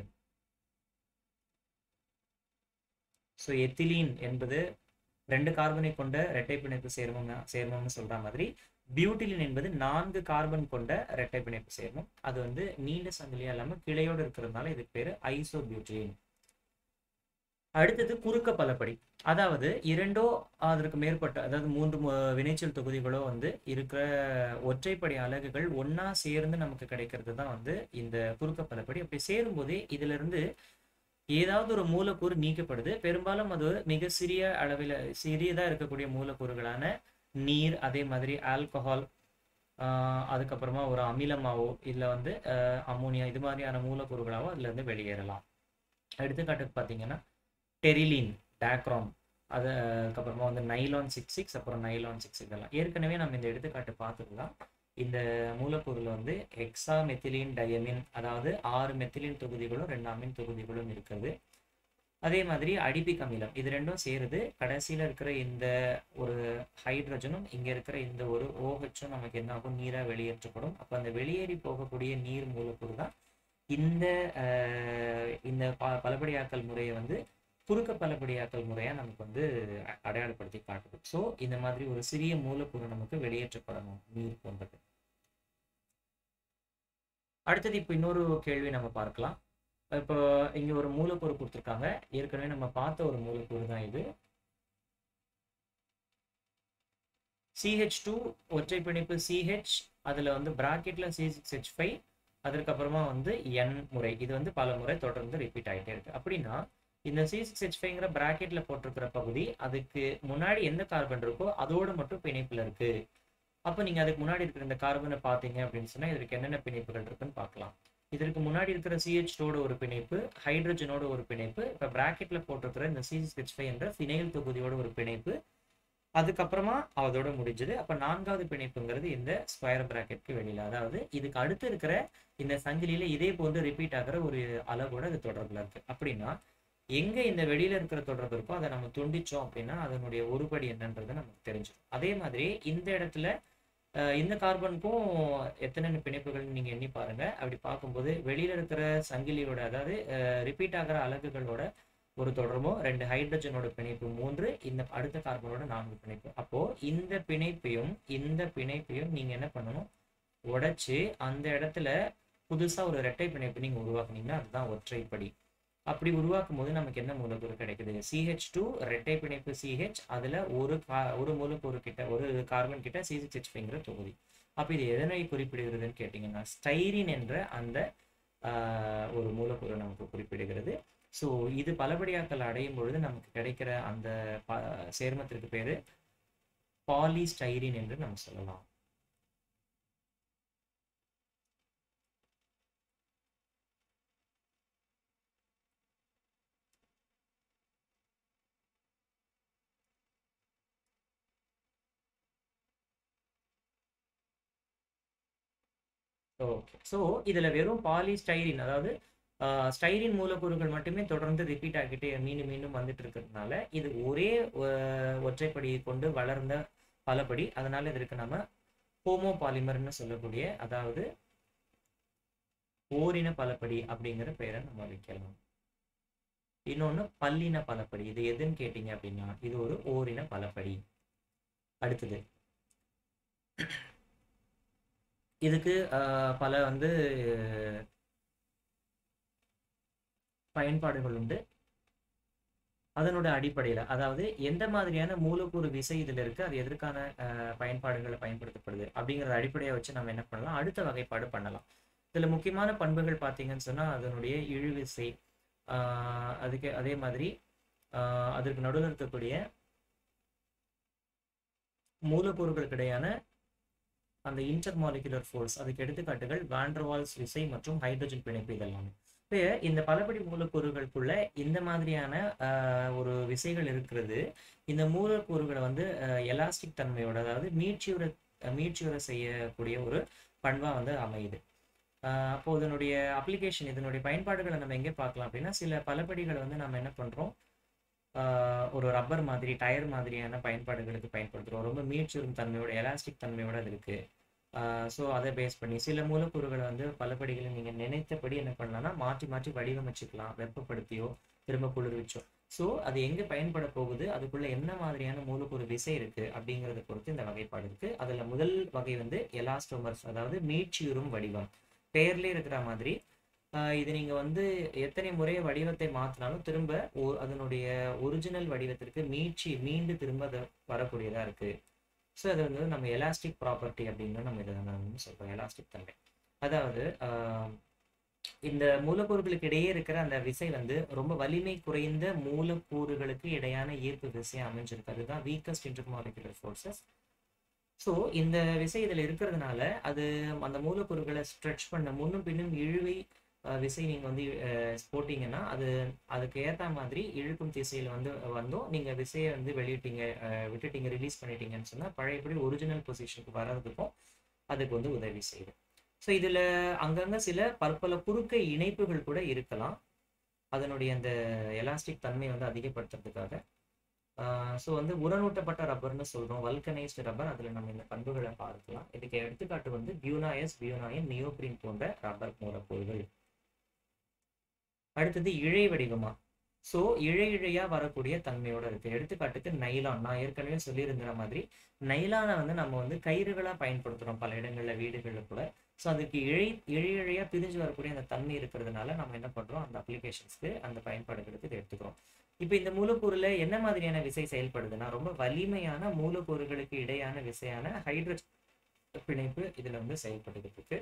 ஸோ எத்திலீன் என்பது ரெண்டு கார்பனை கொண்ட இரட்டை பிணைப்பு சேர்மம் சேர்மம்னு சொல்ற மாதிரி பியூட்டிலின் என்பது நான்கு கார்பன் கொண்ட இரட்டை பிணைப்பு சேர்மம் அது வந்து நீண்ட சங்கிலியா இல்லாம கிளையோடு இருக்கிறதுனால இதுக்கு பேரு ஐசோபியூட்டிலின் அடுத்தது குறுக்க பலப்படி அதாவது இரண்டோ அதற்கு மேற்பட்ட அதாவது மூன்று மு- வினைச்சொல் தொகுதிகளோ வந்து இருக்கிற ஒற்றைப்படை அலகுகள் ஒண்ணா சேர்ந்து நமக்கு கிடைக்கிறது தான் வந்து இந்த குறுக்க பலப்படி அப்படி சேரும்போதே இதுல இருந்து ஏதாவது ஒரு மூலக்கூறு நீக்கப்படுது பெரும்பாலும் அது மிக சிறிய அளவில் சிறியதா இருக்கக்கூடிய மூலக்கூறுகளான நீர் அதே மாதிரி ஆல்கஹால் அதுக்கப்புறமா ஒரு அமிலமாவோ இல்லை வந்து ஆஹ், அம்மோனியா இது மாதிரியான மூலக்கூறுகளாவோ அதுல இருந்து வெளியேறலாம் எடுத்துக்காட்டுக்கு பார்த்தீங்கன்னா டெரிலின் டேக்ராம் அது அதுக்கப்புறமா வந்து நைலான் சிக்ஸ் சிக்ஸ் அப்புறம் நைலான் சிக்ஸ் இதெல்லாம் ஏற்கனவே நம்ம இந்த எடுத்துக்காட்டு பார்த்துக்கலாம் இந்த மூலக்கூறுல வந்து ஹெக்ஸா மெத்திலின் டயமின் அதாவது ஆறு மெத்திலின் தொகுதிகளும் ரெண்டு அமின் தொகுதிகளும் இருக்குது அதே மாதிரி அடிபிக் அமிலம் இது ரெண்டும் சேருது கடைசியில இருக்கிற இந்த ஒரு ஹைட்ரஜனும் இங்க இருக்கிற இந்த ஒரு ஓஹெச்சும் நமக்கு என்ன ஆகும் நீரா வெளியேற்றப்படும் அப்ப அந்த வெளியேறி போகக்கூடிய நீர் மூலக்கூறு தான் இந்த ஆஹ், இந்த ப- பலபடியாக்கல் முறையை வந்து குறுக்க பலபடியாக்கல் முறையா நமக்கு வந்து அ- அடையாளப்படுத்தி காட்டுது ஸோ இந்த மாதிரி ஒரு சிறிய மூலக்கூறு நமக்கு வெளியேற்றப்படணும் நீர் போன்றது அடுத்தது இப்போ இன்னொரு கேள்வி நம்ம பார்க்கலாம் இப்போ இங்க ஒரு மூலக்கூறு கொடுத்துருக்காங்க ஏற்கனவே நம்ம பார்த்த ஒரு மூலக்கூறு தான் இது சிஹெச் டூ ஒற்றை பிணைப்பு சிஹெச் அதுல வந்து பிராக்கெட்ல சி சிக்ஸ் ஹெச் ஃபைவ் அதற்கப்புறமா வந்து என் முறை இது வந்து பல முறை தொடர்ந்து ரிப்பீட் ஆகிட்டே இருக்கு அப்படின்னா இந்த சி சிக்ஸ் ஹெச் ஃபைவ்ங்கிற பிராக்கெட்ல போட்டிருக்கிற பகுதி அதுக்கு முன்னாடி எந்த கார்பன் இருக்கோ அதோட மட்டும் பிணைப்புல இருக்கு அப்போ நீங்க அதுக்கு முன்னாடி இருக்கிற இந்த கார்பனை பார்த்தீங்க அப்படின்னு சொன்னா இதற்கு என்னென்ன பிணைப்புகள் இருக்குன்னு பார்க்கலாம் இதற்கு முன்னாடி இருக்கிற சிஹெச்சோட ஒரு பிணைப்பு ஹைட்ரஜனோட ஒரு பிணைப்பு இப்போ பிராக்கெட்ல போட்டிருக்கிற இந்த சி சிக்ஸ் ஃபைவ் என்ற ஃபினைல் தொகுதியோட ஒரு பிணைப்பு அதுக்கப்புறமா அதோட முடிஞ்சது அப்ப நான்காவது பிணைப்புங்கிறது இந்த ஸ்கொயர் பிராக்கெட்க்கு வெளியில அதாவது இதுக்கு அடுத்து இருக்கிற இந்த சங்கிலியில இதே போன்று ரிப்பீட் ஆகிற ஒரு அளவோட அது தொடர்புல இருக்கு அப்படின்னா எங்க இந்த வெளியில இருக்கிற தொடர்பு இருக்கோ அதை நம்ம துண்டிச்சோம் அப்படின்னா அதனுடைய ஒருபடி என்னன்றது நமக்கு தெரிஞ்சிடும் அதே மாதிரி இந்த இடத்துல அஹ், இந்த கார்பனுக்கும் எத்தனை பிணைப்புகள் நீங்க எண்ணி பாருங்க அப்படி பார்க்கும்போது வெளியில இருக்கிற சங்கிலியோட அதாவது ரிப்பீட் ஆகிற அலகுகளோட ஒரு தொடர்பும் ரெண்டு ஹைட்ரஜனோட பிணைப்பு மூன்று இந்த அடுத்த கார்பனோட நான்கு பிணைப்பு அப்போ இந்த பிணைப்பையும் இந்த பிணைப்பையும் நீங்க என்ன பண்ணணும் உடைச்சு அந்த இடத்துல புதுசா ஒரு இரட்டை பிணைப்பு நீங்க உருவாக்குனீங்கன்னா அதுதான் ஒற்றைப்படி அப்படி உருவாக்கும் போது நமக்கு என்ன மூலக்கூறு கிடைக்குது சிஹெச் டூ இரட்டை பிணைப்பு சிஹெச் அதுல ஒரு கா ஒரு மூலக்கூறு கிட்ட ஒரு கார்பன் கிட்ட சி சிக்ஸ் ஹெச் தொகுதி அப்ப இது எதனை குறிப்பிடுகிறதுன்னு கேட்டீங்கன்னா ஸ்டைரின் என்ற அந்த ஆஹ், ஒரு மூலக்கூறு நமக்கு குறிப்பிடுகிறது ஸோ இது பலபடியாக்கல் அடையும் பொழுது நமக்கு கிடைக்கிற அந்த ப- சேர்மத்திற்கு பேரு பாலிஸ்டைரின் என்று நம்ம சொல்லலாம் ஓகே ஸோ இதுல வெறும் பாலிஸ்டைரின் அதாவது ஸ்டைரின் மூலக்கூறுகள் மட்டுமே தொடர்ந்து ரிப்பீட் ஆகிட்டே மீண்டும் மீண்டும் வந்துட்டு இருக்கிறதுனால இது ஒரே அஹ், ஒற்றைப்படியை கொண்டு வளர்ந்த பலபடி அதனால இதற்கு நம்ம ஹோமோ பாலிமர்னு சொல்லக்கூடிய அதாவது ஓரின பலப்படி அப்படிங்கிற பெயரை நம்ம வைக்கலாம் இன்னொன்னு பல்லின பலப்படி இது எதுன்னு கேட்டீங்க அப்படின்னா இது ஒரு ஓரின பலப்படி அடுத்தது இதுக்கு ஆஹ், பல வந்து பயன்பாடுகள் உண்டு அதனோட அடிப்படையில் அதாவது எந்த மாதிரியான மூலக்கூறு விசை இதில் இருக்கு அது எதற்கான ஆஹ், பயன்பாடுகளை பயன்படுத்தப்படுது அப்படிங்கிறத அடிப்படையை வச்சு நம்ம என்ன பண்ணலாம் அடுத்த வகைப்பாடு பண்ணலாம் இதில் முக்கியமான பண்புகள் பார்த்தீங்கன்னு சொன்னால் அதனுடைய இழுவிசை ஆஹ், அதுக்கு அதே மாதிரி ஆஹ், அதற்கு நடுவில் இருக்கக்கூடிய மூலக்கூறுகளுக்கு இடையான அந்த இன்டர் மாலிகுலர் ஃபோர்ஸ் அதுக்கு எடுத்துக்காட்டுகள் வாண்டர்வால்ஸ் விசை மற்றும் ஹைட்ரஜன் பிணைப்பு இதெல்லாமே இப்போ இந்த பலபடி மூலக்கூறுகளுக்குள்ள இந்த மாதிரியான ஆஹ், ஒரு விசைகள் இருக்கிறது இந்த மூலக்கூறுகளை வந்து எலாஸ்டிக் தன்மையோட அதாவது மீட்சியுற மீட்சியுற செய்யக்கூடிய ஒரு பண்பா வந்து அமையுது ஆஹ், அப்போ இதனுடைய அப்ளிகேஷன் இதனுடைய பயன்பாடுகளை நம்ம எங்கே பார்க்கலாம் அப்படின்னா சில பலபடிகளை வந்து நம்ம என்ன பண்றோம் ஆஹ், ஒரு ரப்பர் மாதிரி டயர் மாதிரியான பயன்பாடுகளுக்கு பயன்படுத்துகிறோம் ரொம்ப மீட்சுறும் தன்மையோட எலாஸ்டிக் தன்மையோட அது இருக்கு ஸோ அதை பேஸ் பண்ணி சில மூலக்கூறுகளை வந்து பலபடிகளை நீங்கள் நினைத்தபடி என்ன பண்ணலாம்னா மாற்றி மாற்றி வடிவமைச்சுக்கலாம் வெப்பப்படுத்தியோ திரும்ப குளிர்விச்சோ ஸோ அது எங்கே பயன்பட போகுது அதுக்குள்ள என்ன மாதிரியான மூலக்கூறு விசை இருக்கு அப்படிங்கிறத பொறுத்து இந்த வகைப்பாடு இருக்கு அதில் முதல் வகை வந்து எலாஸ்டோமர்ஸ் அதாவது மீட்சியுறும் வடிவம் பெயர்லேயே இருக்கிற மாதிரி ஆஹ் இது நீங்க வந்து எத்தனை முறை வடிவத்தை மாத்தினாலும் திரும்ப ஒ- அதனுடைய ஒரிஜினல் வடிவத்திற்கு மீட்சி மீண்டு திரும்ப அது வரக்கூடியதா இருக்கு ஸோ அது வந்து நம்ம எலாஸ்டிக் ப்ராப்பர்ட்டி அப்படின்னு நம்ம இதை நம்ம சொல்றோம் எலாஸ்டிக் தன்மை அதாவது ஆஹ் இந்த மூலக்கூறுகளுக்கு இடையே இருக்கிற அந்த விசை வந்து ரொம்ப வலிமை குறைந்த மூலக்கூறுகளுக்கு இடையான ஈர்ப்பு விசை அமைஞ்சிருக்கு அதுதான் வீக்கஸ்ட் இன்டர்மாலிகுலர் ஃபோர்ஸஸ் ஸோ இந்த விசை இதில் இருக்கிறதுனால அது அந்த மூலக்கூறுகளை ஸ்ட்ரெச் பண்ண முன்னும் பின்னும் இழுவை அஹ், விசை நீங்கள் வந்து அஹ், போட்டீங்கன்னா அது அதுக்கு ஏற்ற மாதிரி இழுக்கும் திசையில் வந்து வந்தும் நீங்கள் விசையை வந்து வெளியிட்டீங்க அஹ், விட்டுட்டீங்க ரிலீஸ் பண்ணிட்டீங்கன்னு சொன்னால் பழையபடி ஒரிஜினல் பொசிஷனுக்கு வர்றதுக்கும் அதுக்கு வந்து உதவி செய்யுது ஸோ இதில் அங்கங்கே சில பற்பல குறுக்கை இணைப்புகள் கூட இருக்கலாம் அதனுடைய அந்த எலாஸ்டிக் தன்மை வந்து அதிகப்படுத்துறதுக்காக ஸோ வந்து உரனூட்டப்பட்ட ரப்பர்னு சொல்றோம் வல்கனைஸ்டு ரப்பர் அதில் நம்ம இந்த பண்புகளை பார்க்கலாம் இதுக்கு எடுத்துக்காட்டு வந்து பியூனாயஸ் பியூனாயன் நியோப்ரின் போன்ற ரப்பர் மூலக்கூறுகள் அடுத்தது இழை வடிவமா ஸோ இழை இழையா வரக்கூடிய தன்மையோட இருக்கு எடுத்துக்காட்டுக்கு நைலான் நான் ஏற்கனவே சொல்லியிருக்கிற மாதிரி நைலானை வந்து நம்ம வந்து கயிறுகளா பயன்படுத்துறோம் பல இடங்கள்ல வீடுகள்ல கூட ஸோ அதுக்கு இழை இழை இழையா பிரிஞ்சு வரக்கூடிய அந்த தன்மை இருக்கிறதுனால நம்ம என்ன பண்றோம் அந்த அப்ளிகேஷன்ஸ்க்கு அந்த பயன்பாடுகளுக்கு இதை எடுத்துக்கிறோம் இப்போ இந்த மூலக்கூறுல என்ன மாதிரியான விசை செயல்படுதுன்னா ரொம்ப வலிமையான மூலக்கூறுகளுக்கு இடையான விசையான ஹைட்ரஜன் பிணைப்பு இதுல வந்து செயல்பட்டுக்கிட்டு இருக்கு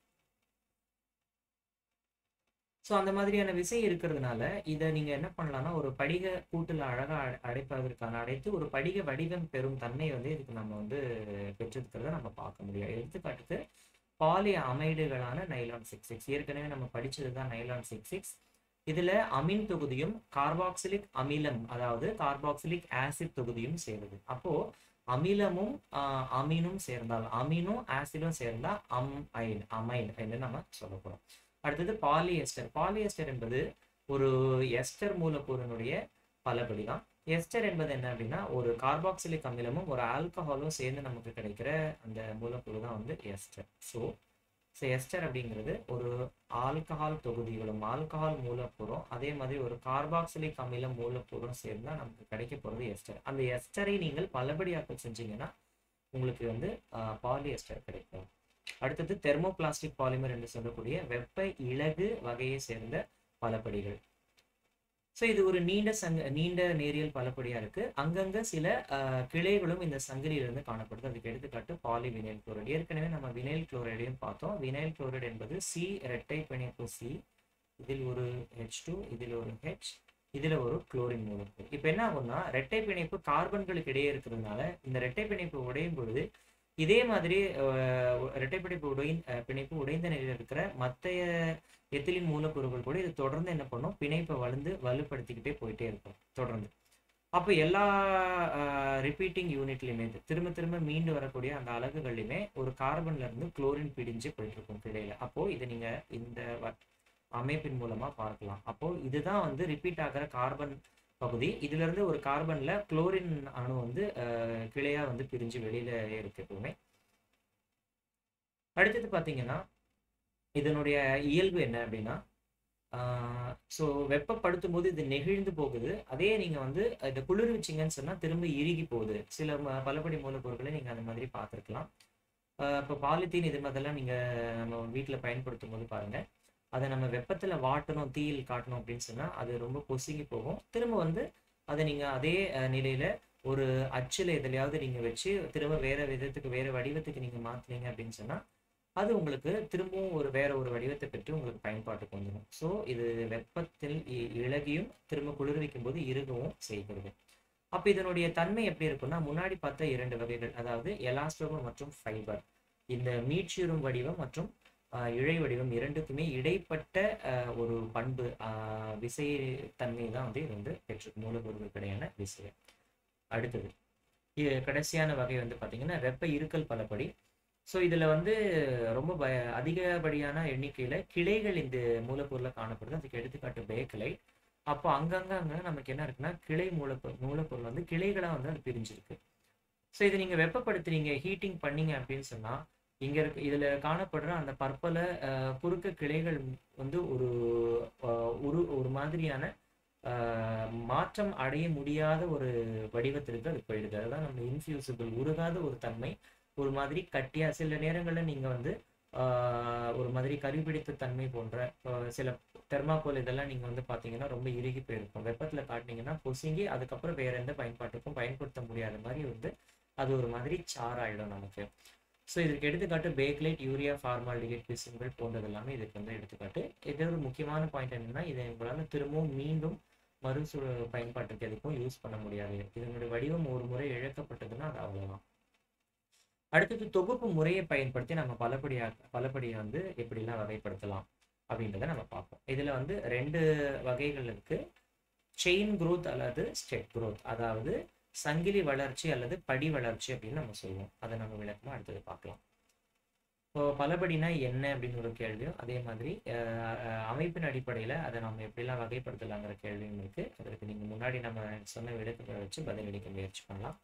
ஸோ அந்த மாதிரியான விசை இருக்கிறதுனால இதை நீங்க என்ன பண்ணலாம்னா ஒரு படிக கூட்டுல அழகா அடை- அடைப்பதற்கான அடைத்து ஒரு படிக வடிவம் பெறும் தன்மை வந்து இதுக்கு நம்ம வந்து பெற்றிருக்கிறத நம்ம பார்க்க முடியும் எடுத்துக்காட்டுக்கு பாலி அமைடுகளான நைலான் சிக்ஸ் சிக்ஸ் ஏற்கனவே நம்ம படிச்சது தான் நைலான் சிக்ஸ் சிக்ஸ் இதுல அமின் தொகுதியும் கார்பாக்சிலிக் அமிலம் அதாவது கார்பாக்சிலிக் ஆசிட் தொகுதியும் சேருது அப்போ அமிலமும் ஆஹ், அமீனும் சேர்ந்தால் அமீனும் ஆசிடும் சேர்ந்தா அம் ஐன் அமைன் என்று நம்ம சொல்ல போறோம் அடுத்தது பாலிஎஸ்டர் பாலிஎஸ்டர் என்பது ஒரு எஸ்டர் மூலக்கூறினுடைய பலபடி தான் எஸ்டர் என்பது என்ன அப்படின்னா ஒரு கார்பாக்சிலிக் அமிலமும் ஒரு ஆல்கஹாலும் சேர்ந்து நமக்கு கிடைக்கிற அந்த மூலக்கூறு தான் வந்து எஸ்டர் ஸோ ஸோ எஸ்டர் அப்படிங்கிறது ஒரு ஆல்கஹால் தொகுதிகளும் ஆல்கஹால் மூலக்கூறும் அதே மாதிரி ஒரு கார்பாக்சிலிக் அமிலம் மூலக்கூறும் சேர்ந்தா நமக்கு கிடைக்க போகிறது எஸ்டர் அந்த எஸ்டரை நீங்கள் பலபடியாக்கம் செஞ்சீங்கன்னா உங்களுக்கு வந்து பாலி எஸ்டர் கிடைக்கும் அடுத்தது தெர்மோபிளாஸ்டிக் பாலிமர் என்று சொல்லக்கூடிய வெப்ப இலகு வகையை சேர்ந்த பலபடிகள் ஸோ இது ஒரு நீண்ட சங்க நீண்ட நேரியல் பலப்படியா இருக்கு அங்கங்க சில ஆஹ், கிளைகளும் இந்த சங்கிலியிலிருந்து காணப்படுது அதுக்கு எடுத்துக்காட்டு பாலி வினைல் குளோரைடு ஏற்கனவே நம்ம வினைல் குளோரைடையும் பார்த்தோம் வினைல் குளோரைடு என்பது சி இரட்டை பிணைப்பு சி இதில் ஒரு ஹெச் டூ இதில் ஒரு ஹெச் இதுல ஒரு குளோரின் மூலக்கூறு இப்போ என்ன ஆகும்னா இரட்டை பிணைப்பு கார்பன்களுக்கு இடையே இருக்கிறதுனால இந்த இரட்டை பிணைப்பு உடையும் பொழுது இதே மாதிரி ஆஹ், இரட்டை பிணைப்பு உடை ஆஹ், பிணைப்பு உடைந்த நிலையில் இருக்கிற மற்ற எத்திலின் மூலக்கூறுகள் கூட இது தொடர்ந்து என்ன பண்ணும் பிணைப்பை வளர்ந்து வலுப்படுத்திக்கிட்டே போயிட்டே இருக்கும் தொடர்ந்து அப்போ எல்லா ரிப்பீட்டிங் யூனிட்லையுமே திரும்ப திரும்ப மீண்டு வரக்கூடிய அந்த அலகுகள்லையுமே ஒரு கார்பன்ல இருந்து குளோரின் பிடிஞ்சு போயிட்டு இருக்கும் கிடையில அப்போ இதை நீங்க இந்த வ- அமைப்பின் மூலமா பார்க்கலாம் அப்போ இதுதான் வந்து ரிப்பீட் ஆகிற கார்பன் பகுதி இதுல இருந்து ஒரு கார்பன்ல குளோரின் அணு வந்து அஹ், கிளையா வந்து பிரிஞ்சு வெளியில இருக்கு எப்பவுமே அடுத்தது பாத்தீங்கன்னா இதனுடைய இயல்பு என்ன அப்படின்னா ஸோ வெப்பப்படுத்தும் போது இது நெகிழ்ந்து போகுது அதே நீங்க வந்து இதை குளிர்விச்சிங்கன்னு சொன்னா திரும்ப இறுகி போகுது சில ம- பலபடி மூலப்பொருட்களை நீங்க அந்த மாதிரி பார்த்துருக்கலாம் இப்போ பாலித்தீன் இது மாதிரிலாம் நீங்க நம்ம வீட்டுல பயன்படுத்தும் போது பாருங்க அதை நம்ம வெப்பத்துல வாட்டணும் தீயில் காட்டணும் அப்படின்னு சொன்னா அது ரொம்ப பொசுங்கி போகும் திரும்ப வந்து அதை நீங்க அதே அஹ், நிலையில ஒரு அச்சுல எதுலையாவது நீங்க வச்சு திரும்ப வேற விதத்துக்கு வேற வடிவத்துக்கு நீங்க மாத்துனீங்க அப்படின்னு சொன்னா அது உங்களுக்கு திரும்பவும் ஒரு வேற ஒரு வடிவத்தை பெற்று உங்களுக்கு பயன்பாட்டுக்கு வந்துடும் ஸோ இது வெப்பத்தில் இ- இளகியும் திரும்ப குளிர்விக்கும் போது இறுகவும் செய்கிறது அப்ப இதனுடைய தன்மை எப்படி இருக்கும்னா முன்னாடி பார்த்த இரண்டு வகைகள் அதாவது எலாஸ்டோமர் மற்றும் ஃபைபர் இந்த மீட்சியுறும் வடிவம் மற்றும் ஆஹ், இழை வடிவம் இரண்டுக்குமே இடைப்பட்ட ஆஹ், ஒரு பண்பு ஆஹ், விசை தன்மை தான் வந்து இது வந்து பெற்று மூலப்பொருட்கள் கிடையான விசை அடுத்தது இது கடைசியான வகை வந்து பாத்தீங்கன்னா வெப்ப இருக்கல் பலபடி ஸோ இதுல வந்து ரொம்ப ப அதிகப்படியான எண்ணிக்கையில கிளைகள் இந்த மூலப்பொருள்ல காணப்படுது அதுக்கு எடுத்துக்காட்டு பேக்கிளை அப்போ அங்கங்க அங்க நமக்கு என்ன இருக்குன்னா கிளை மூலப்பொருள் மூலப்பொருள் வந்து கிளைகளா வந்து அது பிரிஞ்சிருக்கு ஸோ இதை நீங்க வெப்பப்படுத்துறீங்க ஹீட்டிங் பண்ணீங்க அப்படின்னு சொன்னா இங்க இருக்கு இதுல காணப்படுற அந்த பற்பல அஹ், குறுக்கு கிளைகள் வந்து ஒரு அஹ், ஒரு ஒரு மாதிரியான அஹ், மாற்றம் அடைய முடியாத ஒரு வடிவத்திற்கு அது போயிடுது அதுதான் நம்ம இன்ஃபியூசிபிள் உருகாத ஒரு தன்மை ஒரு மாதிரி கட்டியா சில நேரங்கள்ல நீங்க வந்து ஆஹ், ஒரு மாதிரி கருபிடித்த தன்மை போன்ற ஆஹ், சில தெர்மாக்கோல் இதெல்லாம் நீங்க வந்து பாத்தீங்கன்னா ரொம்ப இறுகி போயிருக்கும் வெப்பத்துல காட்டினீங்கன்னா பொசுங்கி அதுக்கப்புறம் வேற எந்த பயன்பாட்டுக்கும் பயன்படுத்த முடியாத மாதிரி வந்து அது ஒரு மாதிரி சாராயிடும் நமக்கு ஸோ இதுக்கு எடுத்துக்காட்டு பேக்லைட் யூரியா ஃபார்மால்டிகேட் பிசின்கள் போன்றது எல்லாமே இதுக்கு வந்து எடுத்துக்காட்டு இது ஒரு முக்கியமான பாயிண்ட் என்னன்னா இதை உங்களால திரும்பவும் மீண்டும் மறுசு பயன்பாட்டுக்கு எதுக்கும் யூஸ் பண்ண முடியாது இதனுடைய வடிவம் ஒரு முறை இழக்கப்பட்டதுன்னா அது அவ்வளவுதான் அடுத்தது தொகுப்பு முறையை பயன்படுத்தி நம்ம பலபடியா பலபடியை வந்து எப்படிலாம் வகைப்படுத்தலாம் அப்படின்றத நம்ம பார்ப்போம் இதுல வந்து ரெண்டு வகைகள் இருக்கு செயின் growth அல்லது ஸ்டெப் growth அதாவது சங்கிலி வளர்ச்சி அல்லது படி வளர்ச்சி அப்படின்னு நம்ம சொல்லுவோம் அதை நம்ம விளக்கமா அடுத்தது பார்க்கலாம் இப்போ பலபடினா என்ன அப்படின்னு ஒரு கேள்வியும் அதே மாதிரி அஹ், அஹ், அமைப்பின் அடிப்படையில அதை நம்ம எப்படிலாம் வகைப்படுத்தலாங்கிற கேள்வியும் இருக்கு அதற்கு நீங்க முன்னாடி நம்ம சொன்ன விளக்கத்தை வச்சு பதிலளிக்க முயற்சி பண்ணலாம்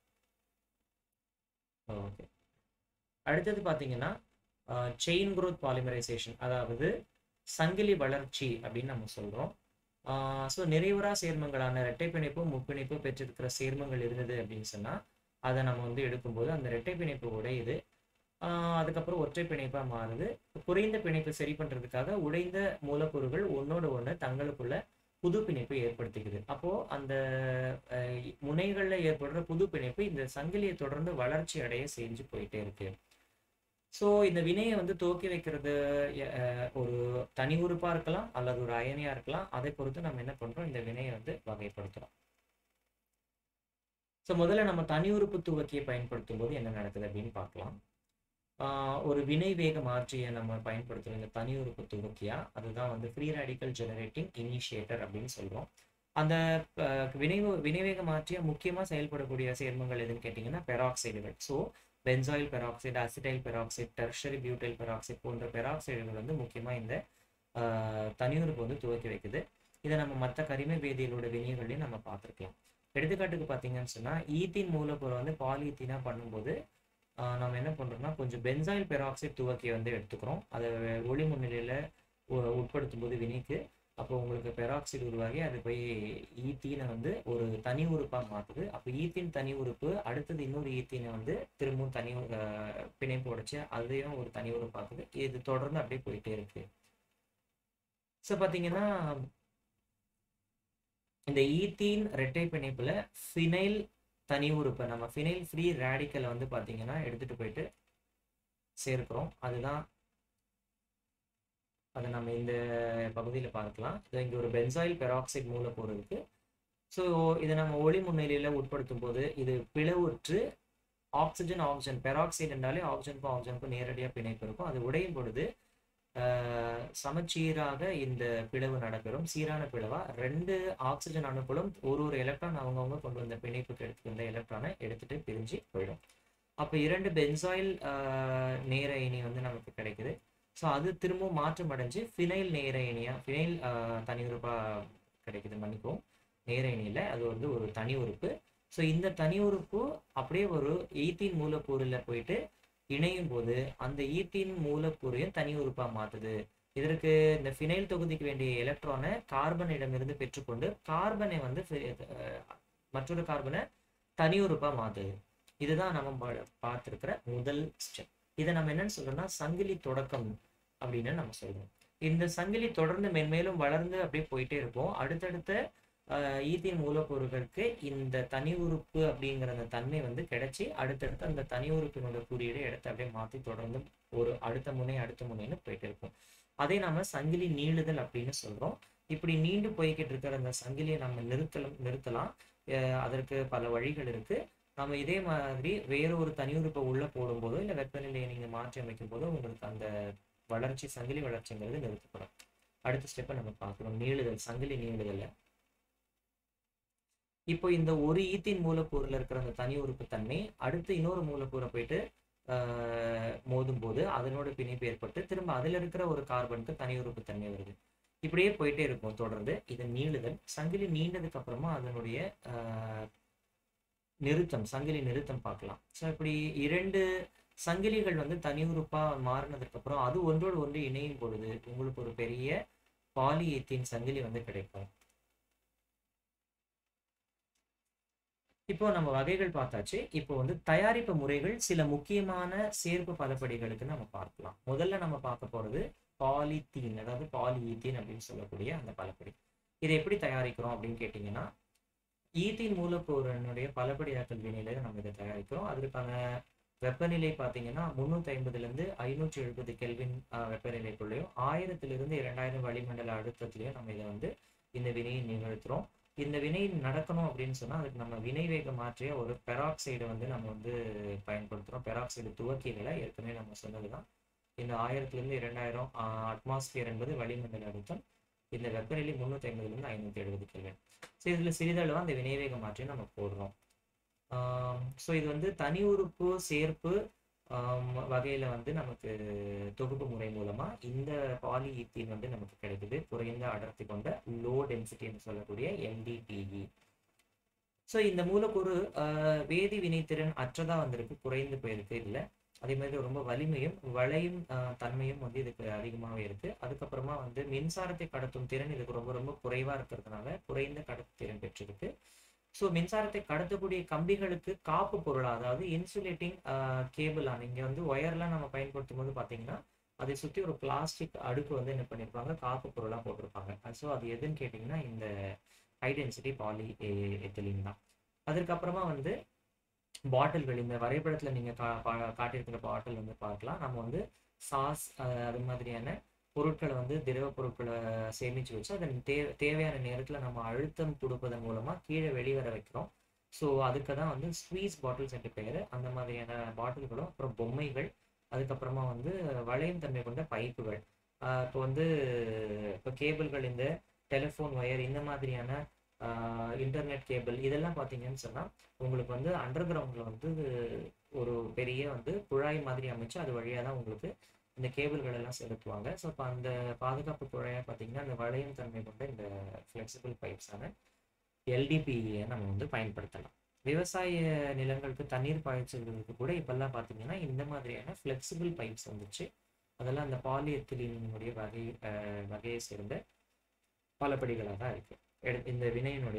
ஓகே அடுத்தது பார்த்தீங்கன்னா செயின் growth பாலிமரைசேஷன் அதாவது சங்கிலி வளர்ச்சி அப்படின்னு நம்ம சொல்றோம் ஸோ நிறைவுறா சேர்மங்களான இரட்டை பிணைப்பு முப்பிணைப்பு பெற்றிருக்கிற சேர்மங்கள் இருந்தது அப்படின்னு சொன்னா அதை நம்ம வந்து எடுக்கும்போது அந்த இரட்டை பிணைப்பு உடையுது ஆஹ் அதுக்கப்புறம் ஒற்றை பிணைப்பா மாறுது குறைந்த பிணைப்பு சரி பண்றதுக்காக உடைந்த மூலக்கூறுகள் ஒன்னோட ஒண்ணு தங்களுக்குள்ள புது பிணைப்பு ஏற்படுத்திக்குது அப்போ அந்த அஹ், முனைகள்ல ஏற்படுற புது பிணைப்பு இந்த சங்கிலியை தொடர்ந்து வளர்ச்சி அடைய செஞ்சு போயிட்டே இருக்கு ஸோ இந்த வினையை வந்து துவக்கி வைக்கிறது அஹ், ஒரு தனி உறுப்பா இருக்கலாம் அல்லது ஒரு அயனியா இருக்கலாம் அதை பொறுத்து நம்ம என்ன பண்றோம் இந்த வினையை வந்து வகைப்படுத்துறோம் ஸோ முதல்ல நம்ம தனி உறுப்பு துவக்கியை பயன்படுத்தும் போது என்ன நடக்குது அப்படின்னு பார்க்கலாம் ஆஹ் ஒரு வினை வேக மாற்றியை நம்ம பயன்படுத்துறோம் இந்த தனி உறுப்பு துவக்கியா அதுதான் வந்து ஃப்ரீ ரேடிக்கல் ஜெனரேட்டிங் இனிஷியேட்டர் அப்படின்னு சொல்றோம் அந்த ஆஹ் வினைவு வினைவேக மாற்றிய முக்கியமா செயல்படக்கூடிய சேர்மங்கள் எதுன்னு கேட்டிங்கன்னா பெராக்சைடுகள் so benzoyl peroxide acetyl peroxide tertiary butyl peroxide போன்ற பெராக்சைடுகள் வந்து முக்கியமா இந்த ஆஹ் தனியுறுப்பு வந்து துவக்கி வைக்குது இதை நம்ம மற்ற கரிம வேதியியலோட வினைகள்லையும் நம்ம பார்த்துருக்கலாம் எடுத்துக்காட்டுக்கு பார்த்தீங்கன்னு சொன்னா ஈத்தீன் மூலப்பொருள் வந்து பாலித்தீனா பண்ணும்போது ஆஹ் நம்ம என்ன பண்றோம்னா கொஞ்சம் பென்சாயில் பெராக்சைடு துவக்கியை வந்து எடுத்துக்கிறோம் அதை ஒளி முன்னிலையில உ- உட்படுத்தும் போது வினைக்கு அப்போ உங்களுக்கு பெராக்சைடு உருவாகி அது போய் ஈத்தீனை வந்து ஒரு தனி உறுப்பா மாத்துது அப்போ ஈத்தீன் தனி உறுப்பு அடுத்தது இன்னொரு ஈத்தீனை வந்து திரும்பவும் தனி ஆஹ் பிணைப்பு உடைச்சு அதையும் ஒரு தனி உறுப்பாக்குது இது தொடர்ந்து அப்படியே போயிட்டே இருக்கு ஸோ பார்த்தீங்கன்னா இந்த ஈத்தீன் இரட்டை பிணைப்புல ஃபினைல் தனி உறுப்பை நம்ம ஃபினைல் ஃப்ரீ ரேடிக்கலை வந்து பார்த்தீங்கன்னா எடுத்துட்டு போயிட்டு சேர்க்கிறோம் அதுதான் அதை நம்ம இந்த பகுதியில் பார்க்கலாம் இது இங்கே ஒரு பென்சாயில் பெராக்சைடு மூலக்கூறு இருக்கு ஸோ இதை நம்ம ஒளி முன்னிலையில உட்படுத்தும் போது இது பிளவுற்று ஆக்சிஜன் ஆக்சிஜன் பெராக்சைடு என்றாலே ஆக்சிஜனுக்கும் ஆக்சிஜனுக்கும் நேரடியாக பிணைப்பு இருக்கும் அது உடையும் பொழுது ஆஹ் சமச்சீராக இந்த பிளவு நடைபெறும் சீரான பிளவா ரெண்டு ஆக்சிஜன் அணுக்களும் ஒரு ஒரு எலக்ட்ரான் அவங்கவுங்க கொண்டு வந்த பிணைப்புக்கு எடுத்து வந்த எலக்ட்ரானை எடுத்துட்டு பிரிஞ்சு போயிடும் அப்போ இரண்டு பென்சாயில் நேர இனி வந்து நமக்கு கிடைக்குது ஸோ அது திரும்பவும் மாற்றம் அடைஞ்சு ஃபினைல் நேர இனியா ஃபினைல் தனி உறுப்பா கிடைக்குது மன்னிக்கவும் நேர இனியில் அது வந்து ஒரு தனி உறுப்பு ஸோ இந்த தனி உறுப்பு அப்படியே ஒரு ஈத்தீன் மூலக்கூறுல போயிட்டு இணையும் போது அந்த ஈத்தீன் மூலக்கூறையும் தனி உறுப்பா மாத்துது இதற்கு இந்த ஃபினைல் தொகுதிக்கு வேண்டிய எலக்ட்ரானை கார்பனிடமிருந்து பெற்றுக்கொண்டு கார்பனை வந்து ஃபி- அஹ் மற்றொரு கார்பனை தனி உறுப்பா மாத்துது இதுதான் நம்ம பா- பார்த்திருக்கிற முதல் ஸ்டெப் இதை நம்ம என்னன்னு சொல்றோம்னா சங்கிலி தொடக்கம் அப்படின்னு நம்ம சொல்றோம் இந்த சங்கிலி தொடர்ந்து மென்மேலும் வளர்ந்து அப்படியே போயிட்டே இருக்கும் அடுத்தடுத்த ஆஹ், ஈத்தீன் மூலக்கூறுகளுக்கு இந்த தனி உறுப்பு அப்படிங்கிற அந்த தன்மை வந்து கிடைச்சி அடுத்தடுத்து அந்த தனி உறுப்பினோட குறியீடு இடத்த அப்படியே மாத்தி தொடர்ந்து ஒரு அடுத்த முனை அடுத்த முனைன்னு போயிட்டு இருக்கும் அதை நாம சங்கிலி நீளுதல் அப்படின்னு சொல்றோம் இப்படி நீண்டு போய்கிட்டு இருக்கிற அந்த சங்கிலியை நம்ம நிறுத்தலாம் நிறுத்தலாம் அஹ் அதற்கு பல வழிகள் இருக்கு நம்ம இதே மாதிரி வேற ஒரு தனி உறுப்பை உள்ள போடும்போதோ இல்லை வெப்பநிலையை நீங்க மாற்றி அமைக்கும் போதோ உங்களுக்கு அந்த வளர்ச்சி சங்கிலி வளர்ச்சிங்கிறது நிறுத்தப்படும் அடுத்த ஸ்டெப்பை நம்ம பார்க்கணும் நீளுதல் சங்கிலி நீளுதல்ல இப்போ இந்த ஒரு ஈத்தின் மூலக்கூறுல இருக்கிற அந்த தனி உறுப்பு தன்மை அடுத்து இன்னொரு மூலக்கூறை போயிட்டு ஆஹ், மோதும் போது அதனோட பிணைப்பு ஏற்பட்டு திரும்ப அதுல இருக்கிற ஒரு கார்பனுக்கு தனி உறுப்பு தன்மை வருது இப்படியே போயிட்டே இருக்கும் தொடர்ந்து இது நீளுதல் சங்கிலி நீண்டதுக்கு அப்புறமா அதனுடைய ஆஹ், நிறுத்தம் சங்கிலி நிறுத்தம் பார்க்கலாம் ஸோ இப்படி இரண்டு சங்கிலிகள் வந்து தனி உறுப்பா மாறினதுக்கு அப்புறம் அது ஒன்றோடு ஒன்று இணையும் பொழுது உங்களுக்கு ஒரு பெரிய பாலியத்தின் சங்கிலி வந்து கிடைக்கும் இப்போ நம்ம வகைகள் பார்த்தாச்சு இப்போ வந்து தயாரிப்பு முறைகள் சில முக்கியமான சேர்ப்பு பதப்படிகளுக்கு நம்ம பார்க்கலாம் முதல்ல நம்ம பார்க்க போறது பாலித்தீன் அதாவது பாலிஈத்தீன் அப்படின்னு சொல்லக்கூடிய அந்த பலப்படி இதை எப்படி தயாரிக்கிறோம் அப்படின்னு கேட்டிங்கன்னா ஈத்தீன் மூலக்கூறினுடைய பலபடியாக்கல் வினையில நம்ம இதை தயாரிக்கிறோம் அதற்கான வெப்பநிலை பார்த்தீங்கன்னா முந்நூற்றி ஐம்பதுலேருந்து ஐநூற்றி எழுபது கெல்வின் ஆஹ், வெப்பநிலைக்குள்ளேயும் ஆயிரத்திலிருந்து இரண்டாயிரம் வளிமண்டல அழுத்தத்திலையும் நம்ம இதை வந்து இந்த வினையை நிகழ்த்துறோம் இந்த வினை நடக்கணும் அப்படின்னு சொன்னா அதுக்கு நம்ம வினை வேக மாற்றிய ஒரு பெராக்சைடு வந்து நம்ம வந்து பயன்படுத்துறோம் பெராக்சைடு துவக்கிகளை ஏற்கனவே நம்ம சொன்னதுதான் இந்த ஆயிரத்திலிருந்து இரண்டாயிரம் அட்மாஸ்பியர் என்பது வளிமண்டல அழுத்தம் இந்த வெப்பநிலை முந்நூற்றி ஐம்பதுலேருந்து ஐநூற்றி எழுபது கெல்வின் ஸோ இதில் சிறிதளவு அந்த வினைவேக மாற்றி நம்ம போடுறோம் ஸோ இது வந்து தனி உறுப்பு சேர்ப்பு ஆம், வகையில வந்து நமக்கு தொகுப்பு முறை மூலமா இந்த பாலி ஈத்தீன் வந்து நமக்கு கிடைக்குது குறைந்த அடர்த்தி கொண்ட லோ டென்சிட்டின்னு சொல்லக்கூடிய எல்டிடிஇ ஸோ இந்த மூலக்கூறு ஆஹ், வேதி வினைத்திறன் அற்றதா வந்திருக்கு குறைந்து போயிருக்கு இல்லை அதே மாதிரி ரொம்ப வலிமையும் வளையும் ஆஹ், தன்மையும் வந்து இதுக்கு அதிகமாகவே இருக்கு அதுக்கப்புறமா வந்து மின்சாரத்தை கடத்தும் திறன் இதுக்கு ரொம்ப ரொம்ப குறைவா இருக்கிறதுனால குறைந்த கடத்துத்திறன் பெற்றிருக்கு ஸோ மின்சாரத்தை கடத்தக்கூடிய கம்பிகளுக்கு காப்பு பொருளா அதாவது இன்சுலேட்டிங் கேபிள் இங்க வந்து ஒயர்லாம் நம்ம பயன்படுத்தும் போது பார்த்தீங்கன்னா அதை சுற்றி ஒரு பிளாஸ்டிக் அடுக்கு வந்து என்ன பண்ணியிருப்பாங்க காப்பு பொருளாக போட்டிருப்பாங்க ஸோ அது எதுன்னு கேட்டிங்கன்னா இந்த ஹை டென்சிட்டி பாலி எத்திலின் தான் அதற்கப்புறமா வந்து பாட்டில்கள் இந்த வரைபடத்தில் நீங்கள் கா பா- காட்டியிருக்கிற பாட்டில் வந்து பார்க்கலாம் நம்ம வந்து சாஸ் அது மாதிரியான பொருட்களை வந்து திரவ பொருட்களை சேமிச்சு வச்சு அதன் தே தேவையான நேரத்தில் நம்ம அழுத்தம் கொடுப்பதன் மூலமாக கீழே வெளிவர வைக்கிறோம் ஸோ அதுக்கு தான் வந்து ஸ்வீஸ் பாட்டில்ஸ் என்று பெயர் அந்த மாதிரியான பாட்டில்களும் அப்புறம் பொம்மைகள் அதுக்கப்புறமா வந்து வளையும் தன்மை கொண்ட பைப்புகள் இப்போ வந்து இப்போ கேபிள்கள் இந்த டெலிஃபோன் ஒயர் இந்த மாதிரியான இன்டர்நெட் கேபிள் இதெல்லாம் பார்த்தீங்கன்னு சொன்னால் உங்களுக்கு வந்து அண்டர் கிரவுண்டில் வந்து ஒரு பெரிய வந்து குழாய் மாதிரி அமைச்சு அது வழியாக தான் உங்களுக்கு இந்த கேபிள்கள் எல்லாம் செலுத்துவாங்க ஸோ இப்போ அந்த பாதுகாப்பு குழாயை பார்த்தீங்கன்னா அந்த வளையும் தன்மை கொண்ட இந்த ஃப்ளெக்சிபிள் பைப்ஸான எல்டிபியை நம்ம வந்து பயன்படுத்தலாம் விவசாய நிலங்களுக்கு தண்ணீர் பாய்ச்சல்களுக்கு கூட இப்பெல்லாம் பார்த்தீங்கன்னா இந்த மாதிரியான ஃப்ளெக்சிபிள் பைப்ஸ் வந்துச்சு அதெல்லாம் அந்த பாலியத்திலினுடைய வகை அஹ், வகையை சேர்ந்த பலபடிகளாக தான் இருக்கு எடு- இந்த வினையினுடைய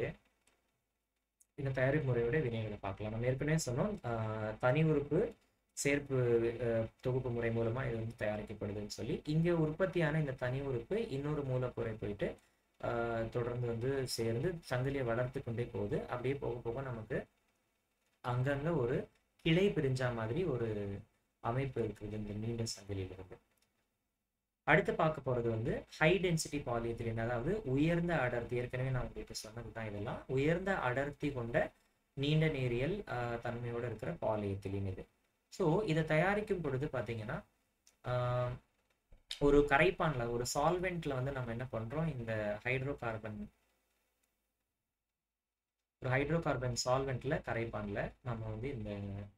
இந்த தயாரிப்பு முறையோட வினைகளை பார்க்கலாம் நம்ம ஏற்கனவே சொன்னோம் ஆஹ், தனி உறுப்பு சேர்ப்பு அஹ், தொகுப்பு முறை மூலமா இது வந்து தயாரிக்கப்படுதுன்னு சொல்லி இங்க உற்பத்தியான இந்த தனி உறுப்பு இன்னொரு மூலக்கூறை போயிட்டு ஆஹ், தொடர்ந்து வந்து சேர்ந்து சங்கிலியை வளர்த்து கொண்டே போகுது அப்படியே போக போக நமக்கு அங்கங்க ஒரு கிளை பிரிஞ்சா மாதிரி ஒரு அமைப்பு இருக்குது இந்த நீண்ட சங்கிலியிலிருந்து அடுத்து பார்க்க போறது வந்து ஹை டென்சிட்டி பாலியத்திலின் அதாவது உயர்ந்த அடர்த்தி ஏற்கனவே நான் உங்களுக்கு சொன்னது தான் இதெல்லாம் உயர்ந்த அடர்த்தி கொண்ட நீண்ட நேரியல் ஆஹ், தன்மையோட இருக்கிற பாலியத்திலின் இது ஸோ இதை தயாரிக்கும் பொழுது பார்த்தீங்கன்னா ஆஹ், ஒரு கரைப்பான்ல ஒரு சால்வெண்ட்ல வந்து நம்ம என்ன பண்றோம் இந்த ஹைட்ரோ கார்பன் ஒரு ஹைட்ரோ கார்பன் சால்வெண்ட்ல கரைப்பான்ல நம்ம வந்து இந்த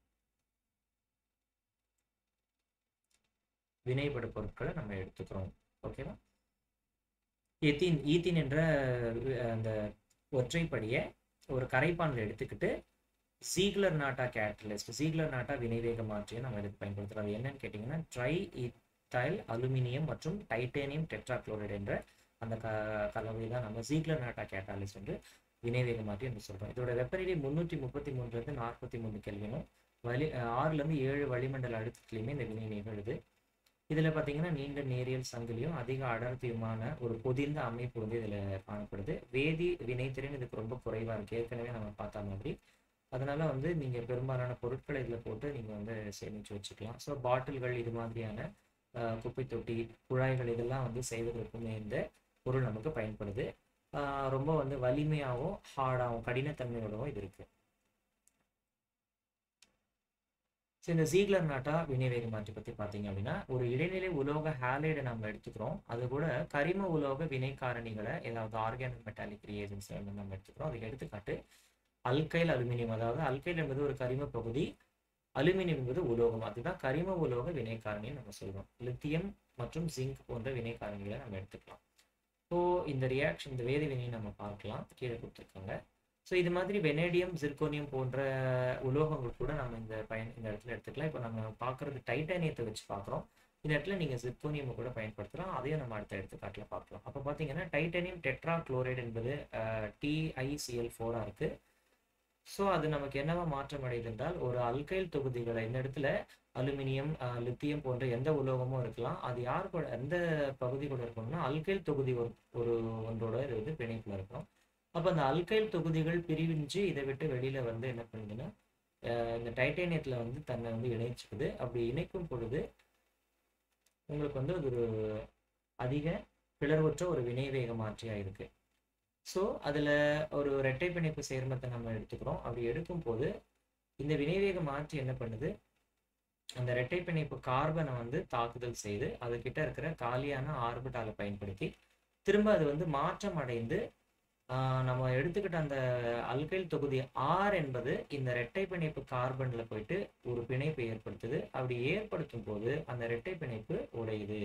வினைபடு பொருட்களை நம்ம எடுத்துக்கிறோம் ஓகேவா எத்தீன் ஈத்தீன் என்ற அந்த ஒற்றைப்படியை ஒரு கரைப்பான்ல எடுத்துக்கிட்டு Ziegler Natta catalyst Ziegler Natta வினைவேக மாற்றியை நம்ம இதுக்கு பயன்படுத்துறோம் அது என்னன்னு கேட்டிங்கன்னா ட்ரை இத்தைல் அலுமினியம் மற்றும் டைட்டேனியம் டெட்ராக்ளோரைடு என்ற அந்த க கலவை தான் நம்ம ஜீக்லர் நாட்டா கேட்டாலிஸ்ட் என்று வினைவேக மாற்றி என்று சொல்கிறோம் இதோட வெப்பநிலை முந்நூற்றி முப்பத்தி மூணுலேருந்து நாற்பத்தி மூணு கெல்வினும் வலி ஆறுலேருந்து ஏழு வளிமண்டல அழுத்தத்துலையுமே இந்த வினை நிகழுது இதில் பார்த்தீங்கன்னா நீண்ட நேரியல் சங்கிலியும் அதிக அடர்த்தியுமான ஒரு பொதிந்த அமைப்பு வந்து இதில் காணப்படுது வேதி வினைத்திறன் இதுக்கு ரொம்ப குறைவாக இருக்குது ஏற்கனவே நம்ம பார்த்த மாதிரி அதனால வந்து நீங்கள் பெரும்பாலான பொருட்களை இதில் போட்டு நீங்கள் வந்து சேமித்து வச்சுக்கலாம் ஸோ பாட்டில்கள் இது மாதிரியான குப்பை தொட்டி குழாய்கள் இதெல்லாம் வந்து செய்வதற்குமே இந்த பொருள் நமக்கு பயன்படுது ரொம்ப வந்து வலிமையாகவும் ஹார்டாகவும் கடினத்தன்மையோடவும் இது இருக்குது ஸோ இந்த ஜீக்லர் நாட்டா வினைவேக மாற்றி பற்றி பார்த்தீங்க அப்படின்னா ஒரு இடைநிலை உலோக ஹேலைடை நம்ம எடுத்துக்கிறோம் அது கூட கரிம உலோக வினை காரணிகளை ஏதாவது ஆர்கானிக் மெட்டாலிக் ரியேஜன்ஸ் வந்து நம்ம எடுத்துக்கிறோம் அதுக்கு எடுத்துக்காட்டு அல்கைல் அலுமினியம் அதாவது அல்கைல் என்பது ஒரு கரிம பகுதி அலுமினியம் என்பது உலோகம் அதுதான் கரிம உலோக வினைக்காரணின்னு நம்ம சொல்றோம் லித்தியம் மற்றும் ஜிங்க் போன்ற வினைக்காரணிகளை நம்ம எடுத்துக்கலாம் ஸோ இந்த ரியாக்ஷன் இந்த வேதி வினையை நம்ம பார்க்கலாம் கீழே கொடுத்துருக்காங்க ஸோ இது மாதிரி வெனேடியம் ஜிர்கோனியம் போன்ற உலோகங்கள் கூட நம்ம இந்த பயன் இந்த இடத்துல எடுத்துக்கலாம் இப்போ நம்ம பார்க்குறது டைட்டானியத்தை வச்சு பார்க்குறோம் இந்த இடத்துல நீங்கள் ஜிர்கோனியம் கூட பயன்படுத்தலாம் அதையும் நம்ம அடுத்த எடுத்துக்காட்டில் பார்க்கலாம் அப்போ பார்த்தீங்கன்னா டைட்டானியம் டெட்ரா குளோரைடு என்பது டிஐசிஎல் ஃபோராக இருக்குது ஸோ அது நமக்கு என்னவா மாற்றம் அடையுது என்றால் ஒரு அல்கைல் தொகுதிகளை இந்த இடத்துல அலுமினியம் லித்தியம் போன்ற எந்த உலோகமும் இருக்கலாம் அது யார் கூட எந்த பகுதி கூட இருக்கணும்னா அல்கைல் தொகுதி ஒரு ஒரு ஒன்றோட இது வந்து பிணைப்பில் இருக்கணும் அப்போ அந்த அல்கைல் தொகுதிகள் பிரிவிஞ்சு இதை விட்டு வெளியில வந்து என்ன பண்ணுதுன்னா இந்த டைட்டேனியத்துல வந்து தன்னை வந்து இணைச்சுக்குது அப்படி இணைக்கும் பொழுது உங்களுக்கு வந்து அது ஒரு அதிக பிளர்வற்ற ஒரு வினைவேக மாற்றியா இருக்கு ஸோ அதில் ஒரு இரட்டை பிணைப்பு சேர்மத்தை நம்ம எடுத்துக்கிறோம் அப்படி எடுக்கும்போது இந்த வினைவேக மாற்றி என்ன பண்ணுது அந்த இரட்டை பிணைப்பு கார்பனை வந்து தாக்குதல் செய்து அதுகிட்ட இருக்கிற காலியான ஆர்பிட்டாலை பயன்படுத்தி திரும்ப அது வந்து மாற்றம் அடைந்து நம்ம எடுத்துக்கிட்ட அந்த அல்கைல் தொகுதி ஆர் என்பது இந்த இரட்டை பிணைப்பு கார்பன்ல போயிட்டு ஒரு பிணைப்பு ஏற்படுத்துது அப்படி ஏற்படுத்தும் போது அந்த இரட்டை பிணைப்பு உடையுது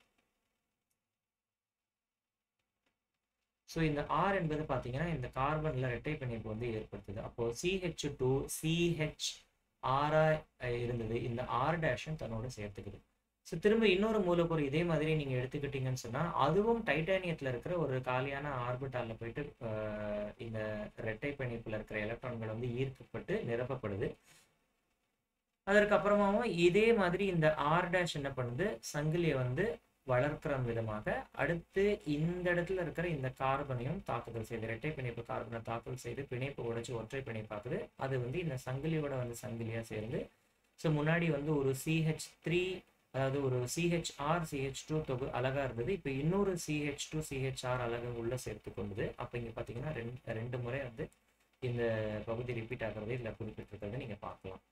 ஸோ இந்த ஆர் என்பது பார்த்தீங்கன்னா இந்த கார்பன்ல இரட்டை பிணைப்பு வந்து ஏற்படுத்துது அப்போ சிஹெச் டூ சிஹெச் ஆரா இருந்தது இந்த ஆர் டேஷன் தன்னோட சேர்த்துக்குது ஸோ திரும்ப இன்னொரு மூலப்பொருள் இதே மாதிரி நீங்கள் எடுத்துக்கிட்டீங்கன்னு சொன்னால் அதுவும் டைட்டானியத்தில் இருக்கிற ஒரு காலியான ஆர்பிட்டாலில் போயிட்டு இந்த இரட்டை பிணைப்பில் இருக்கிற எலக்ட்ரான்கள் வந்து ஈர்க்கப்பட்டு நிரப்பப்படுது அதற்கப்புறமாவும் இதே மாதிரி இந்த ஆர் டேஷ் என்ன பண்ணுது சங்கிலியை வந்து வளர்க்கிற விதமாக அடுத்து இந்த இடத்துல இருக்கிற இந்த கார்பனையும் தாக்குதல் செய்து இரட்டை பிணைப்பு கார்பனை தாக்குதல் செய்து பிணைப்பு உடைச்சு ஒற்றை பிணைப்பாக்குது அது வந்து இந்த சங்கிலியோட வந்து சங்கிலியாக சேர்ந்து ஸோ முன்னாடி வந்து ஒரு சிஹெச் த்ரீ அதாவது ஒரு சிஹெச்ஆர் சிஹெச் டூ தொகு அழகா இருந்தது இப்போ இன்னொரு சிஹெச் டூ சிஹெச்ஆர் அழகை உள்ள சேர்த்து கொண்டது அப்போ இங்கே பார்த்தீங்கன்னா ரெண்டு ரெண்டு முறை வந்து இந்த பகுதி ரிப்பீட் ஆகிறது இதில் குறிப்பிட்டிருக்கிறத நீங்கள் பார்க்கலாம்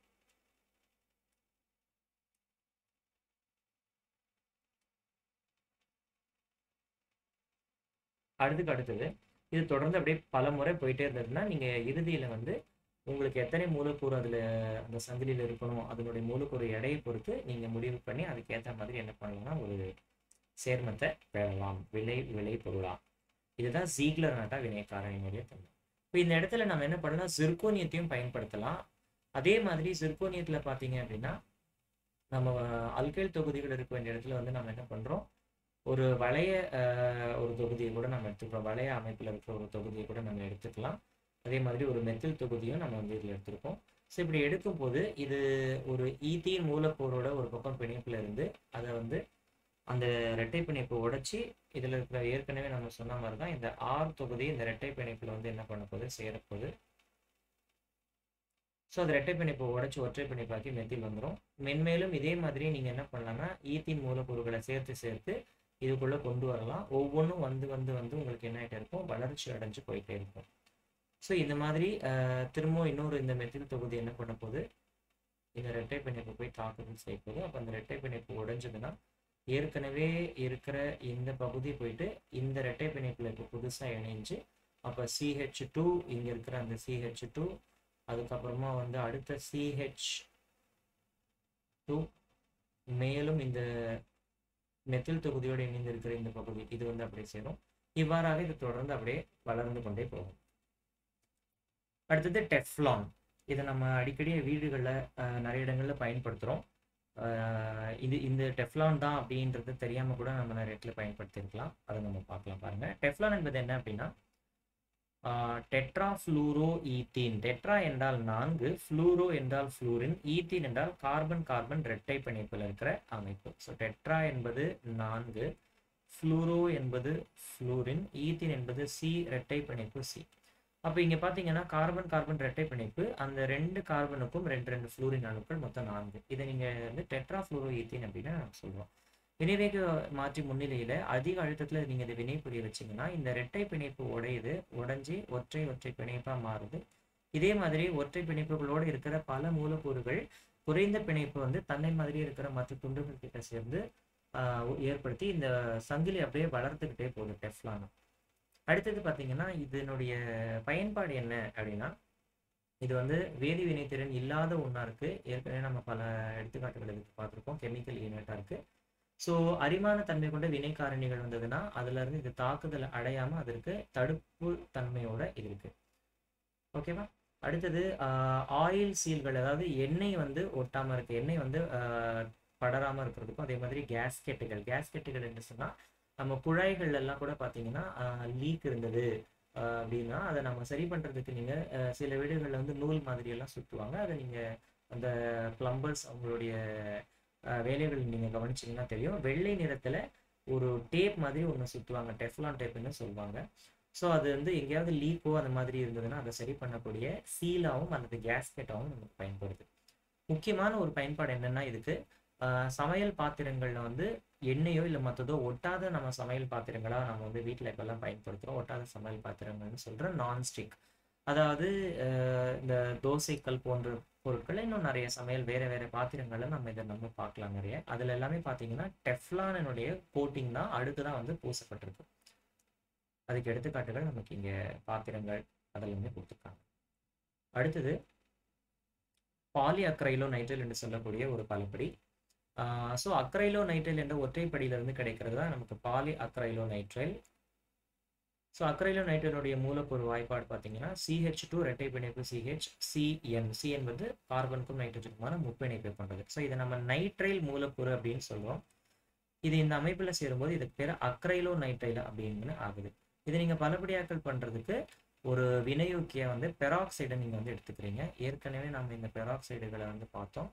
அடுத்துக்கு அடுத்தது இது தொடர்ந்து அப்படியே பல முறை போயிட்டே இருந்ததுன்னா நீங்கள் இறுதியில் வந்து உங்களுக்கு எத்தனை மூலக்கூறு அதில் அந்த சங்கிலியில் இருக்கணும் அதனுடைய மூலக்கூறு எடையை பொறுத்து நீங்கள் முடிவு பண்ணி அதுக்கேற்ற மாதிரி என்ன பண்ணலாம்னா ஒரு சேர்மத்தை பெறலாம் விலை விலை பொருளாம் இதுதான் ஜீக்லர் நாட்டா வினைக்காரனுடைய தன்மை இப்போ இந்த இடத்துல நம்ம என்ன பண்ணலாம் சிர்கோனியத்தையும் பயன்படுத்தலாம் அதே மாதிரி சிர்கோனியத்தில் பார்த்தீங்க அப்படின்னா நம்ம அல்கைல் தொகுதிகள் இருக்க வேண்டிய இடத்துல வந்து நம்ம என்ன பண்ணுறோம் ஒரு வளைய ஒரு தொகுதியை கூட நம்ம எடுத்துக்கிறோம் வளைய அமைப்பில் இருக்கிற ஒரு தொகுதியை கூட நம்ம எடுத்துக்கலாம் அதே மாதிரி ஒரு மெத்தில் தொகுதியும் நம்ம வந்து இதில் எடுத்திருக்கோம் ஸோ இப்படி எடுக்கும்போது இது ஒரு ஈத்தீன் மூலப்பொருளோட ஒரு பக்கம் பிணைப்பில் இருந்து அதை வந்து அந்த இரட்டை பிணைப்பு உடைச்சி இதில் இருக்கிற ஏற்கனவே நம்ம சொன்ன மாதிரி தான் இந்த ஆர் தொகுதி இந்த இரட்டை பிணைப்பில் வந்து என்ன பண்ண போகுது சேரப்போகுது ஸோ அந்த இரட்டை பிணைப்பு உடைச்சி ஒற்றை பிணைப்பாக்கி மெத்தில் வந்துடும் மென்மேலும் இதே மாதிரி நீங்கள் என்ன பண்ணலாம்னா ஈத்தீன் மூலப்பொருட்களை சேர்த்து சேர்த்து இதுக்குள்ளே கொண்டு வரலாம் ஒவ்வொன்றும் வந்து வந்து வந்து உங்களுக்கு என்ன ஆகிட்டே இருக்கும் வளர்ச்சி அடைஞ்சு போயிட்டே இருக்கும் ஸோ இந்த மாதிரி திரும்பவும் இன்னொரு இந்த மெத்தில் தொகுதி என்ன பண்ண போகுது இந்த ரெட்டை பிணைப்பு போய் தாக்குதல் செய்ய போகுது அப்போ அந்த ரெட்டை பிணைப்பு உடைஞ்சதுன்னா ஏற்கனவே இருக்கிற இந்த பகுதி போயிட்டு இந்த இரட்டை பிணைப்பில் இப்போ புதுசாக இணைஞ்சு அப்போ சிஹெச் டூ இங்கே இருக்கிற அந்த சிஹெச் டூ அதுக்கப்புறமா வந்து அடுத்த சிஹெச் டூ மேலும் இந்த மெத்தில் தொகுதியோடு இணைந்திருக்கிற இந்த பகுதி இது வந்து அப்படியே சேரும் இவ்வாறாக இது தொடர்ந்து அப்படியே வளர்ந்து கொண்டே போகும் அடுத்தது டெஃப்லான் இதை நம்ம அடிக்கடி வீடுகளில் நிறைய இடங்களில் பயன்படுத்துகிறோம் இது இந்த டெஃப்லான் தான் அப்படின்றது தெரியாமல் கூட நம்ம நிறைய இடத்துல பயன்படுத்தியிருக்கலாம் அதை நம்ம பார்க்கலாம் பாருங்கள் டெஃப்லான் என்பது என்ன அப்படின்னா டெட்ரா ஃப்ளூரோ ஈத்தீன் டெட்ரா என்றால் நான்கு ஃப்ளூரோ என்றால் ஃப்ளூரின் ஈத்தீன் என்றால் கார்பன் கார்பன் இரட்டை பிணைப்பில் இருக்கிற அமைப்பு ஸோ டெட்ரா என்பது நான்கு ஃப்ளூரோ என்பது ஃப்ளூரின் ஈத்தீன் என்பது சி இரட்டை பிணைப்பு சி அப்போ இங்கே பார்த்தீங்கன்னா கார்பன் கார்பன் இரட்டை பிணைப்பு அந்த ரெண்டு கார்பனுக்கும் ரெண்டு ரெண்டு ஃப்ளூரின் அணுக்கள் மொத்தம் நான்கு இதை நீங்கள் வந்து டெட்ரா ஃப்ளூரோ ஈத்தீன் அப்படின்னு சொல்லுவோம் வினைவேக மாற்றி முன்னிலையில் அதிக அழுத்தத்தில் நீங்கள் இதை வினை புரிய வச்சிங்கன்னா இந்த இரட்டை பிணைப்பு உடையுது உடஞ்சி ஒற்றை ஒற்றை பிணைப்பாக மாறுது இதே மாதிரி ஒற்றை பிணைப்புகளோடு இருக்கிற பல மூலக்கூறுகள் குறைந்த பிணைப்பு வந்து தன்னை மாதிரி இருக்கிற மற்ற துண்டுகள் கிட்ட சேர்ந்து ஏற்படுத்தி இந்த சங்கிலி அப்படியே வளர்த்துக்கிட்டே போகுது டெஃப்லான் அடுத்தது பார்த்தீங்கன்னா இதனுடைய பயன்பாடு என்ன அப்படின்னா இது வந்து வேதி வினைத்திறன் இல்லாத ஒன்றா இருக்குது ஏற்கனவே நம்ம பல எடுத்துக்காட்டுகள் இதுக்கு பார்த்துருக்கோம் கெமிக்கல் யூனிட்டாக இருக்குது ஸோ அரிமான தன்மை கொண்ட வினை காரணிகள் வந்ததுன்னா அதுல இருந்து இது தாக்குதல் அடையாம அதற்கு தடுப்பு தன்மையோட இருக்கு ஓகேவா அடுத்தது ஆயில் சீல்கள் அதாவது எண்ணெய் வந்து ஒட்டாம இருக்கு எண்ணெய் வந்து படராம இருக்கிறதுக்கும் அதே மாதிரி கேஸ்கெட்டுகள் கேஸ்கெட்டுகள் என்ன சொன்னா நம்ம குழாய்கள் எல்லாம் கூட பார்த்தீங்கன்னா லீக் இருந்தது அப்படின்னா அதை நம்ம சரி பண்றதுக்கு நீங்க சில வீடுகளில் வந்து நூல் மாதிரி எல்லாம் சுற்றுவாங்க அதை நீங்க அந்த பிளம்பர்ஸ் அவங்களுடைய வேலைகள் நீங்கள் கவனிச்சிங்கன்னா தெரியும் வெள்ளை நிறத்தில் ஒரு டேப் மாதிரி ஒன்று சுற்றுவாங்க டெஃப்லான் டேப்னு சொல்லுவாங்க ஸோ அது வந்து எங்கேயாவது லீக்கோ அந்த மாதிரி இருந்ததுன்னா அதை சரி பண்ணக்கூடிய சீலாகவும் அல்லது கேஸ்கெட்டாகவும் நமக்கு பயன்படுது முக்கியமான ஒரு பயன்பாடு என்னென்னா இதுக்கு சமையல் பாத்திரங்களில் வந்து எண்ணெயோ இல்லை மற்றதோ ஒட்டாத நம்ம சமையல் பாத்திரங்களாக நம்ம வந்து வீட்டில் இப்போல்லாம் பயன்படுத்துகிறோம் ஒட்டாத சமையல் பாத்திரங்கள்னு சொல்கிற நான்ஸ்டிக் அதாவது இந்த தோசைக்கல் போன்ற பொருட்கள் இன்னும் நிறைய சமையல் வேற வேற பாத்திரங்கள்ல நம்ம இதை நம்ம பார்க்கலாம் நிறைய அதுல எல்லாமே பார்த்தீங்கன்னா டெஃப்லானுடைய கோட்டிங் தான் அடுத்து தான் வந்து பூசப்பட்டிருக்கு அதுக்கு எடுத்துக்காட்டுகள் நமக்கு இங்க பாத்திரங்கள் அதெல்லாமே கொடுத்துருக்காங்க அடுத்தது பாலி அக்ரைலோ நைட்ரல் என்று சொல்லக்கூடிய ஒரு பலப்படி ஸோ அக்ரைலோ நைட்ரல் என்ற ஒற்றைப்படியிலிருந்து கிடைக்கிறது தான் நமக்கு பாலி அக்ரைலோ நைட்ரல் ஸோ அக்ரைலோ நைட்ரனுடைய மூலப்பொரு வாய்ப்பாடு பார்த்தீங்கன்னா சிஹெச் டூ ரெட்டை பிணைப்பு சிஹெச் சிஎன் சி என்பது கார்பனுக்கும் நைட்ரஜனுக்குமான முப்பிணைப்பை கொண்டது ஸோ இதை நம்ம நைட்ரைல் மூலப்பொரு அப்படின்னு சொல்லுவோம் இது இந்த அமைப்பில் சேரும்போது இதுக்கு பேர் அக்ரைலோ நைட்ரைல் அப்படின்னு ஆகுது இதை நீங்கள் பலபடியாக்கல் பண்ணுறதுக்கு ஒரு வினையூக்கிய வந்து பெராக்சைடை நீங்கள் வந்து எடுத்துக்கிறீங்க ஏற்கனவே நம்ம இந்த பெராக்சைடுகளை வந்து பார்த்தோம்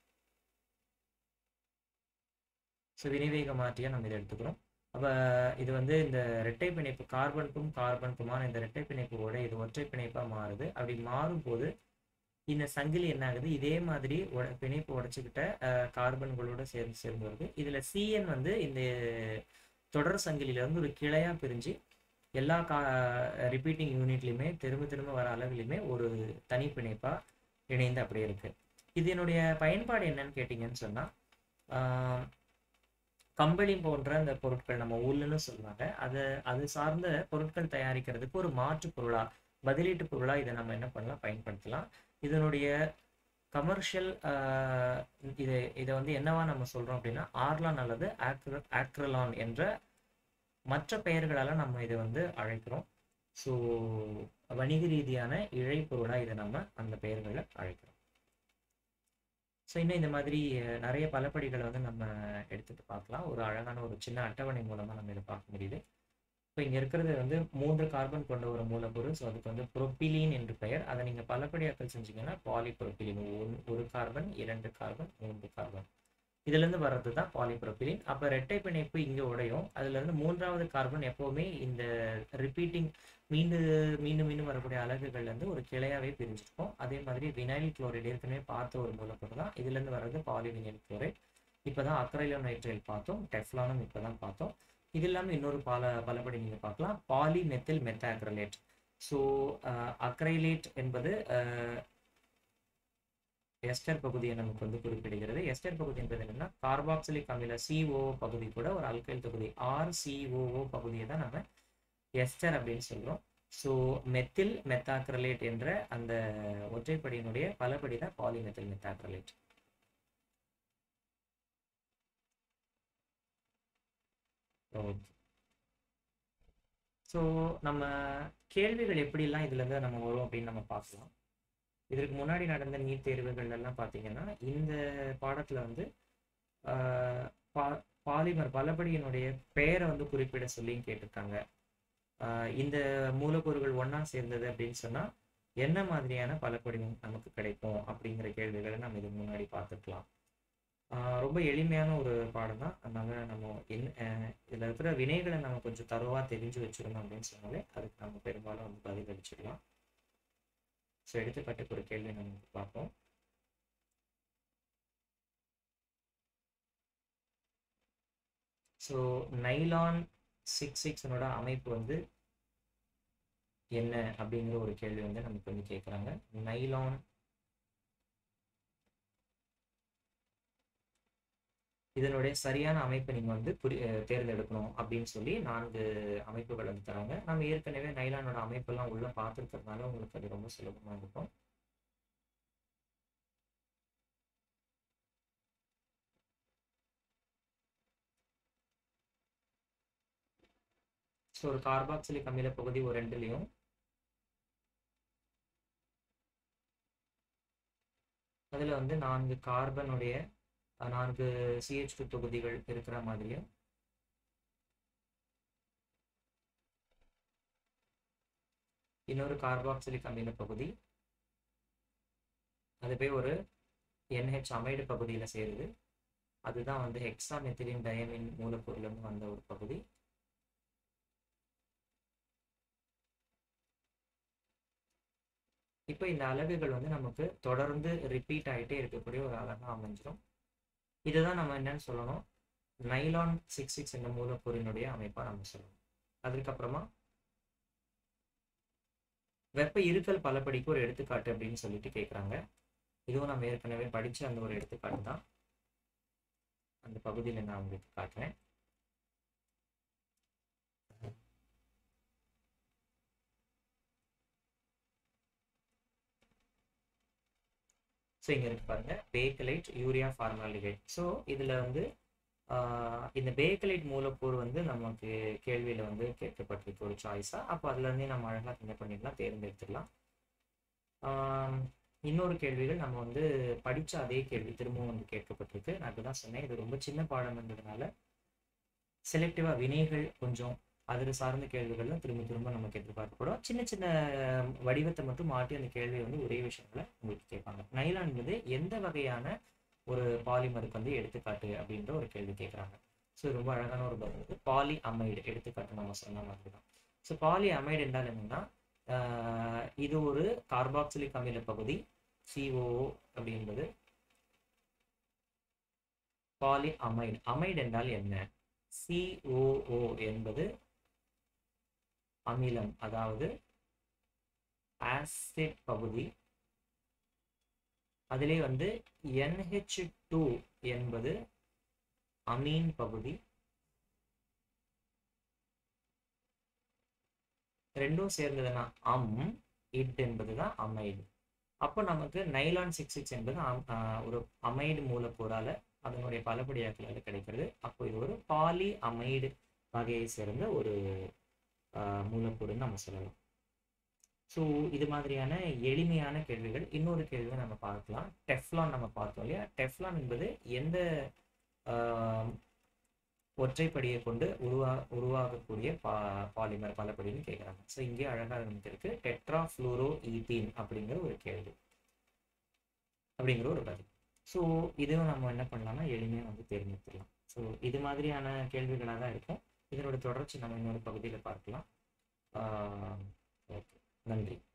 ஸோ வினைவேக மாற்றியாக நம்ம இதை எடுத்துக்கிறோம் அப்போ இது வந்து இந்த இரட்டை பிணைப்பு கார்பனுக்கும் கார்பனுக்குமான இந்த இரட்டை பிணைப்போட இது ஒற்றை பிணைப்பாக மாறுது அப்படி மாறும்போது இந்த சங்கிலி என்ன ஆகுது இதே மாதிரி உட பிணைப்பு உடைச்சிக்கிட்ட கார்பன்களோட சேர்ந்து சேர்ந்து வருது இதில் சிஎன் வந்து இந்த தொடர் சங்கிலியிலேருந்து ஒரு கிளையாக பிரிஞ்சு எல்லா கா ரிப்பீட்டிங் யூனிட்லையுமே திரும்ப திரும்ப வர அளவுலையுமே ஒரு தனி பிணைப்பாக இணைந்து அப்படியே இருக்கு இதனுடைய பயன்பாடு என்னன்னு கேட்டிங்கன்னு சொன்னால் கம்பளி போன்ற அந்த பொருட்கள் நம்ம உள்ளுன்னு சொல்லுவாங்க அது அது சார்ந்த பொருட்கள் தயாரிக்கிறதுக்கு ஒரு மாற்று பொருளா பதிலீட்டு பொருளா இதை நம்ம என்ன பண்ணலாம் பயன்படுத்தலாம் இதனுடைய கமர்ஷியல் இதை இதை வந்து என்னவா நம்ம சொல்றோம் அப்படின்னா ஆர்லான் அல்லது ஆக்ர ஆக்ரலான் என்ற மற்ற பெயர்களால நம்ம இதை வந்து அழைக்கிறோம் ஸோ வணிக ரீதியான இழைப்பொருளா இதை நம்ம அந்த பெயர்களை அழைக்கிறோம் ஸோ இன்னும் இந்த மாதிரி நிறைய பலப்படிகளை வந்து நம்ம எடுத்துட்டு பார்க்கலாம் ஒரு அழகான ஒரு சின்ன அட்டவணை மூலமாக நம்ம இதை பார்க்க முடியுது இப்போ இங்கே இருக்கிறது வந்து மூன்று கார்பன் கொண்ட ஒரு மூலப்பொருள் ஸோ அதுக்கு வந்து புரோப்பிலீன் என்று பெயர் அதை நீங்கள் பலப்படியாக்கல் செஞ்சீங்கன்னா பாலிபுரோப்பிலின் ஒரு கார்பன் இரண்டு கார்பன் மூன்று கார்பன் இதுலேருந்து வர்றது தான் பாலிபுரோப்பிலின் அப்போ ரெட்டை பிணைப்பு இங்கே உடையும் அதுலேருந்து மூன்றாவது கார்பன் எப்போவுமே இந்த ரிப்பீட்டிங் மீண்டும் மீண்டும் மீண்டும் வரக்கூடிய அலகுகள்லேருந்து ஒரு கிளையாவே பிரிஞ்சிருக்கும் அதே மாதிரி வினைல் குளோரைடு ஏற்கனவே பார்த்த ஒரு மூலப்பொருள் தான் இதுலேருந்து வர்றது பாலிவினைல் குளோரைட் இப்போ தான் அக்ரைலோ நைட்ரைல் பார்த்தோம் டெஃப்லானும் இப்போ தான் பார்த்தோம் இது இல்லாமல் இன்னொரு பல பலபடி நீங்கள் பார்க்கலாம் polymethyl methacrylate so acrylate என்பது எஸ்டர் பகுதியை நமக்கு வந்து குறிப்பிடுகிறது எஸ்டர் பகுதி என்பது என்னன்னா கார்பாக்சிலிக் அமில சிஓ பகுதி கூட ஒரு அல்கைல் தொகுதி ஆர் சிஓஓ பகுதியை தான் நம்ம எஸ்டர் அப்படின்னு சொல்றோம் ஸோ மெத்தில் மெத்தாக்ரலேட் என்ற அந்த ஒற்றைப்படியினுடைய பலபடி தான் பாலிமெத்தில் மெத்தாக்ரலேட் ஓகே ஸோ நம்ம கேள்விகள் எப்படிலாம் இதுலேருந்து நம்ம வரும் அப்படின்னு நம்ம பார்க்கலாம் இதற்கு முன்னாடி நடந்த நீட் தேர்வுகள் எல்லாம் பார்த்தீங்கன்னா இந்த பாடத்தில் வந்து பா பாலிமர் பலபடியினுடைய பெயரை வந்து குறிப்பிட சொல்லியும் கேட்டிருக்காங்க இந்த மூலக்கூறுகள் ஒன்றா சேர்ந்தது அப்படின்னு சொன்னால் என்ன மாதிரியான பலப்படி நமக்கு கிடைக்கும் அப்படிங்கிற கேள்விகளை நம்ம இதுக்கு முன்னாடி பார்த்துக்கலாம் ரொம்ப எளிமையான ஒரு பாடம் தான் அதனால நம்ம என்ன இதில் இருக்கிற வினைகளை நம்ம கொஞ்சம் தருவாக தெரிஞ்சு வச்சிருந்தோம் அப்படின்னு சொன்னாலே அதுக்கு நம்ம பெரும்பாலும் வந்து பதில் அளிச்சிடலாம் ஸோ எடுத்துக்காட்டுக்கு ஒரு கேள்வி நம்ம பார்ப்போம் ஸோ நைலான் சிக்ஸ் சிக்ஸனோட அமைப்பு வந்து என்ன அப்படிங்கிற ஒரு கேள்வி வந்து நமக்கு வந்து கேட்குறாங்க நைலான் இதனுடைய சரியான அமைப்பை நீங்கள் வந்து புரி தேர்ந்தெடுக்கணும் அப்படின்னு சொல்லி நான்கு அமைப்புகள் வந்து தராங்க நம்ம ஏற்கனவே நைலானோட அமைப்பெல்லாம் உள்ள பார்த்துருக்கறதுனால உங்களுக்கு அது ரொம்ப சுலபமாக இருக்கும் ஸோ ஒரு கார்பாக்சிலிக் அமில பகுதி ஒரு ரெண்டுலேயும் அதில் வந்து நான்கு கார்பனுடைய நான்கு சிஹெச் டூ தொகுதிகள் இருக்கிற மாதிரியும் இன்னொரு கார்பாக்சிலிக் அமில பகுதி அது போய் ஒரு என்ஹெச் அமைடு பகுதியில் சேருது அதுதான் வந்து ஹெக்ஸா மெத்திலின் டயமின் மூலப்பொருள்னு வந்த ஒரு பகுதி இப்போ இந்த அலகுகள் வந்து நமக்கு தொடர்ந்து ரிப்பீட் ஆகிட்டே இருக்கக்கூடிய ஒரு அலகாக அமைஞ்சிடும் இதுதான் நம்ம என்னன்னு சொல்லணும் நைலான் சிக்ஸ் சிக்ஸ் என்ற மூலப்பொருளினுடைய அமைப்பாக நம்ம சொல்லணும் அதுக்கப்புறமா வெப்ப இருக்கல் பலப்படிக்கு ஒரு எடுத்துக்காட்டு அப்படின்னு சொல்லிட்டு கேட்குறாங்க இதுவும் நம்ம ஏற்கனவே படித்த அந்த ஒரு எடுத்துக்காட்டு தான் அந்த பகுதியில் நான் உங்களுக்கு காட்டுறேன் ஸோ இங்கே இருக்கு பாருங்க பேக்கலைட் யூரியா ஃபார்மாலிகேட் ஸோ இதில் வந்து இந்த பேக்கலைட் மூலக்கூறு வந்து நமக்கு கேள்வியில் வந்து கேட்கப்பட்டிருக்கு ஒரு சாய்ஸாக அப்போ அதுலேருந்தே நம்ம அழகாக என்ன பண்ணிடலாம் தேர்ந்தெடுத்துடலாம் இன்னொரு கேள்விகள் நம்ம வந்து படித்த அதே கேள்வி திரும்பவும் வந்து கேட்கப்பட்டிருக்கு நான் அதுதான் சொன்னேன் இது ரொம்ப சின்ன பாடம்ன்றதுனால செலக்டிவாக வினைகள் கொஞ்சம் அதில் சார்ந்த கேள்விகள்லாம் திரும்ப திரும்ப நமக்கு எதிர்பார்க்கப்படும் சின்ன சின்ன வடிவத்தை மட்டும் மாற்றி அந்த கேள்வியை வந்து ஒரே விஷயங்களை உங்களுக்கு கேட்பாங்க நைலான் என்பது எந்த வகையான ஒரு பாலிமருக்கு வந்து எடுத்துக்காட்டு அப்படின்ற ஒரு கேள்வி கேட்குறாங்க ஸோ ரொம்ப அழகான ஒரு பதில் பாலி அமைடு எடுத்துக்காட்டு நம்ம சொன்ன மாதிரி தான் ஸோ பாலி அமைடு என்றால் என்னன்னா இது ஒரு கார்பாக்சிலிக் அமில பகுதி சிஓ அப்படின்றது பாலி அமைடு அமைடு என்றால் என்ன சிஓஓ என்பது அமிலம் அதாவது ஆசிட் பகுதி அதிலே வந்து என்ஹெச் டூ என்பது அமீன் பகுதி ரெண்டும் சேர்ந்ததுன்னா அம் இட் என்பதுதான் அமைடு அப்போ நமக்கு நைலான் சிக்ஸ் சிக்ஸ் என்பது ஒரு அமைடு மூலக்கூறால அதனுடைய பலபடியாக்களால் கிடைக்கிறது அப்போ இது ஒரு பாலி அமைடு வகையை சேர்ந்த ஒரு மூலக்கூறுன்னு நம்ம சொல்லலாம் ஸோ இது மாதிரியான எளிமையான கேள்விகள் இன்னொரு கேள்வியை நம்ம பார்க்கலாம் டெஃப்லான் நம்ம பார்த்தோம் இல்லையா டெஃப்லான் என்பது எந்த ஒற்றைப்படியை கொண்டு உருவா உருவாகக்கூடிய பா பாலிமர் பலப்படின்னு கேட்குறாங்க ஸோ இங்கே அழகாக நமக்கு இருக்கு டெட்ரா ஃப்ளூரோ ஈத்தீன் அப்படிங்கிற ஒரு கேள்வி அப்படிங்கிற ஒரு பதில் ஸோ இதுவும் நம்ம என்ன பண்ணலாம்னா எளிமையாக வந்து தேர்ந்தெடுத்துடலாம் ஸோ இது மாதிரியான கேள்விகளாக தான் இருக்கும் இதனோட தொடர்ச்சி நம்ம இன்னொரு பகுதியில் பார்க்கலாம் ஓகே நன்றி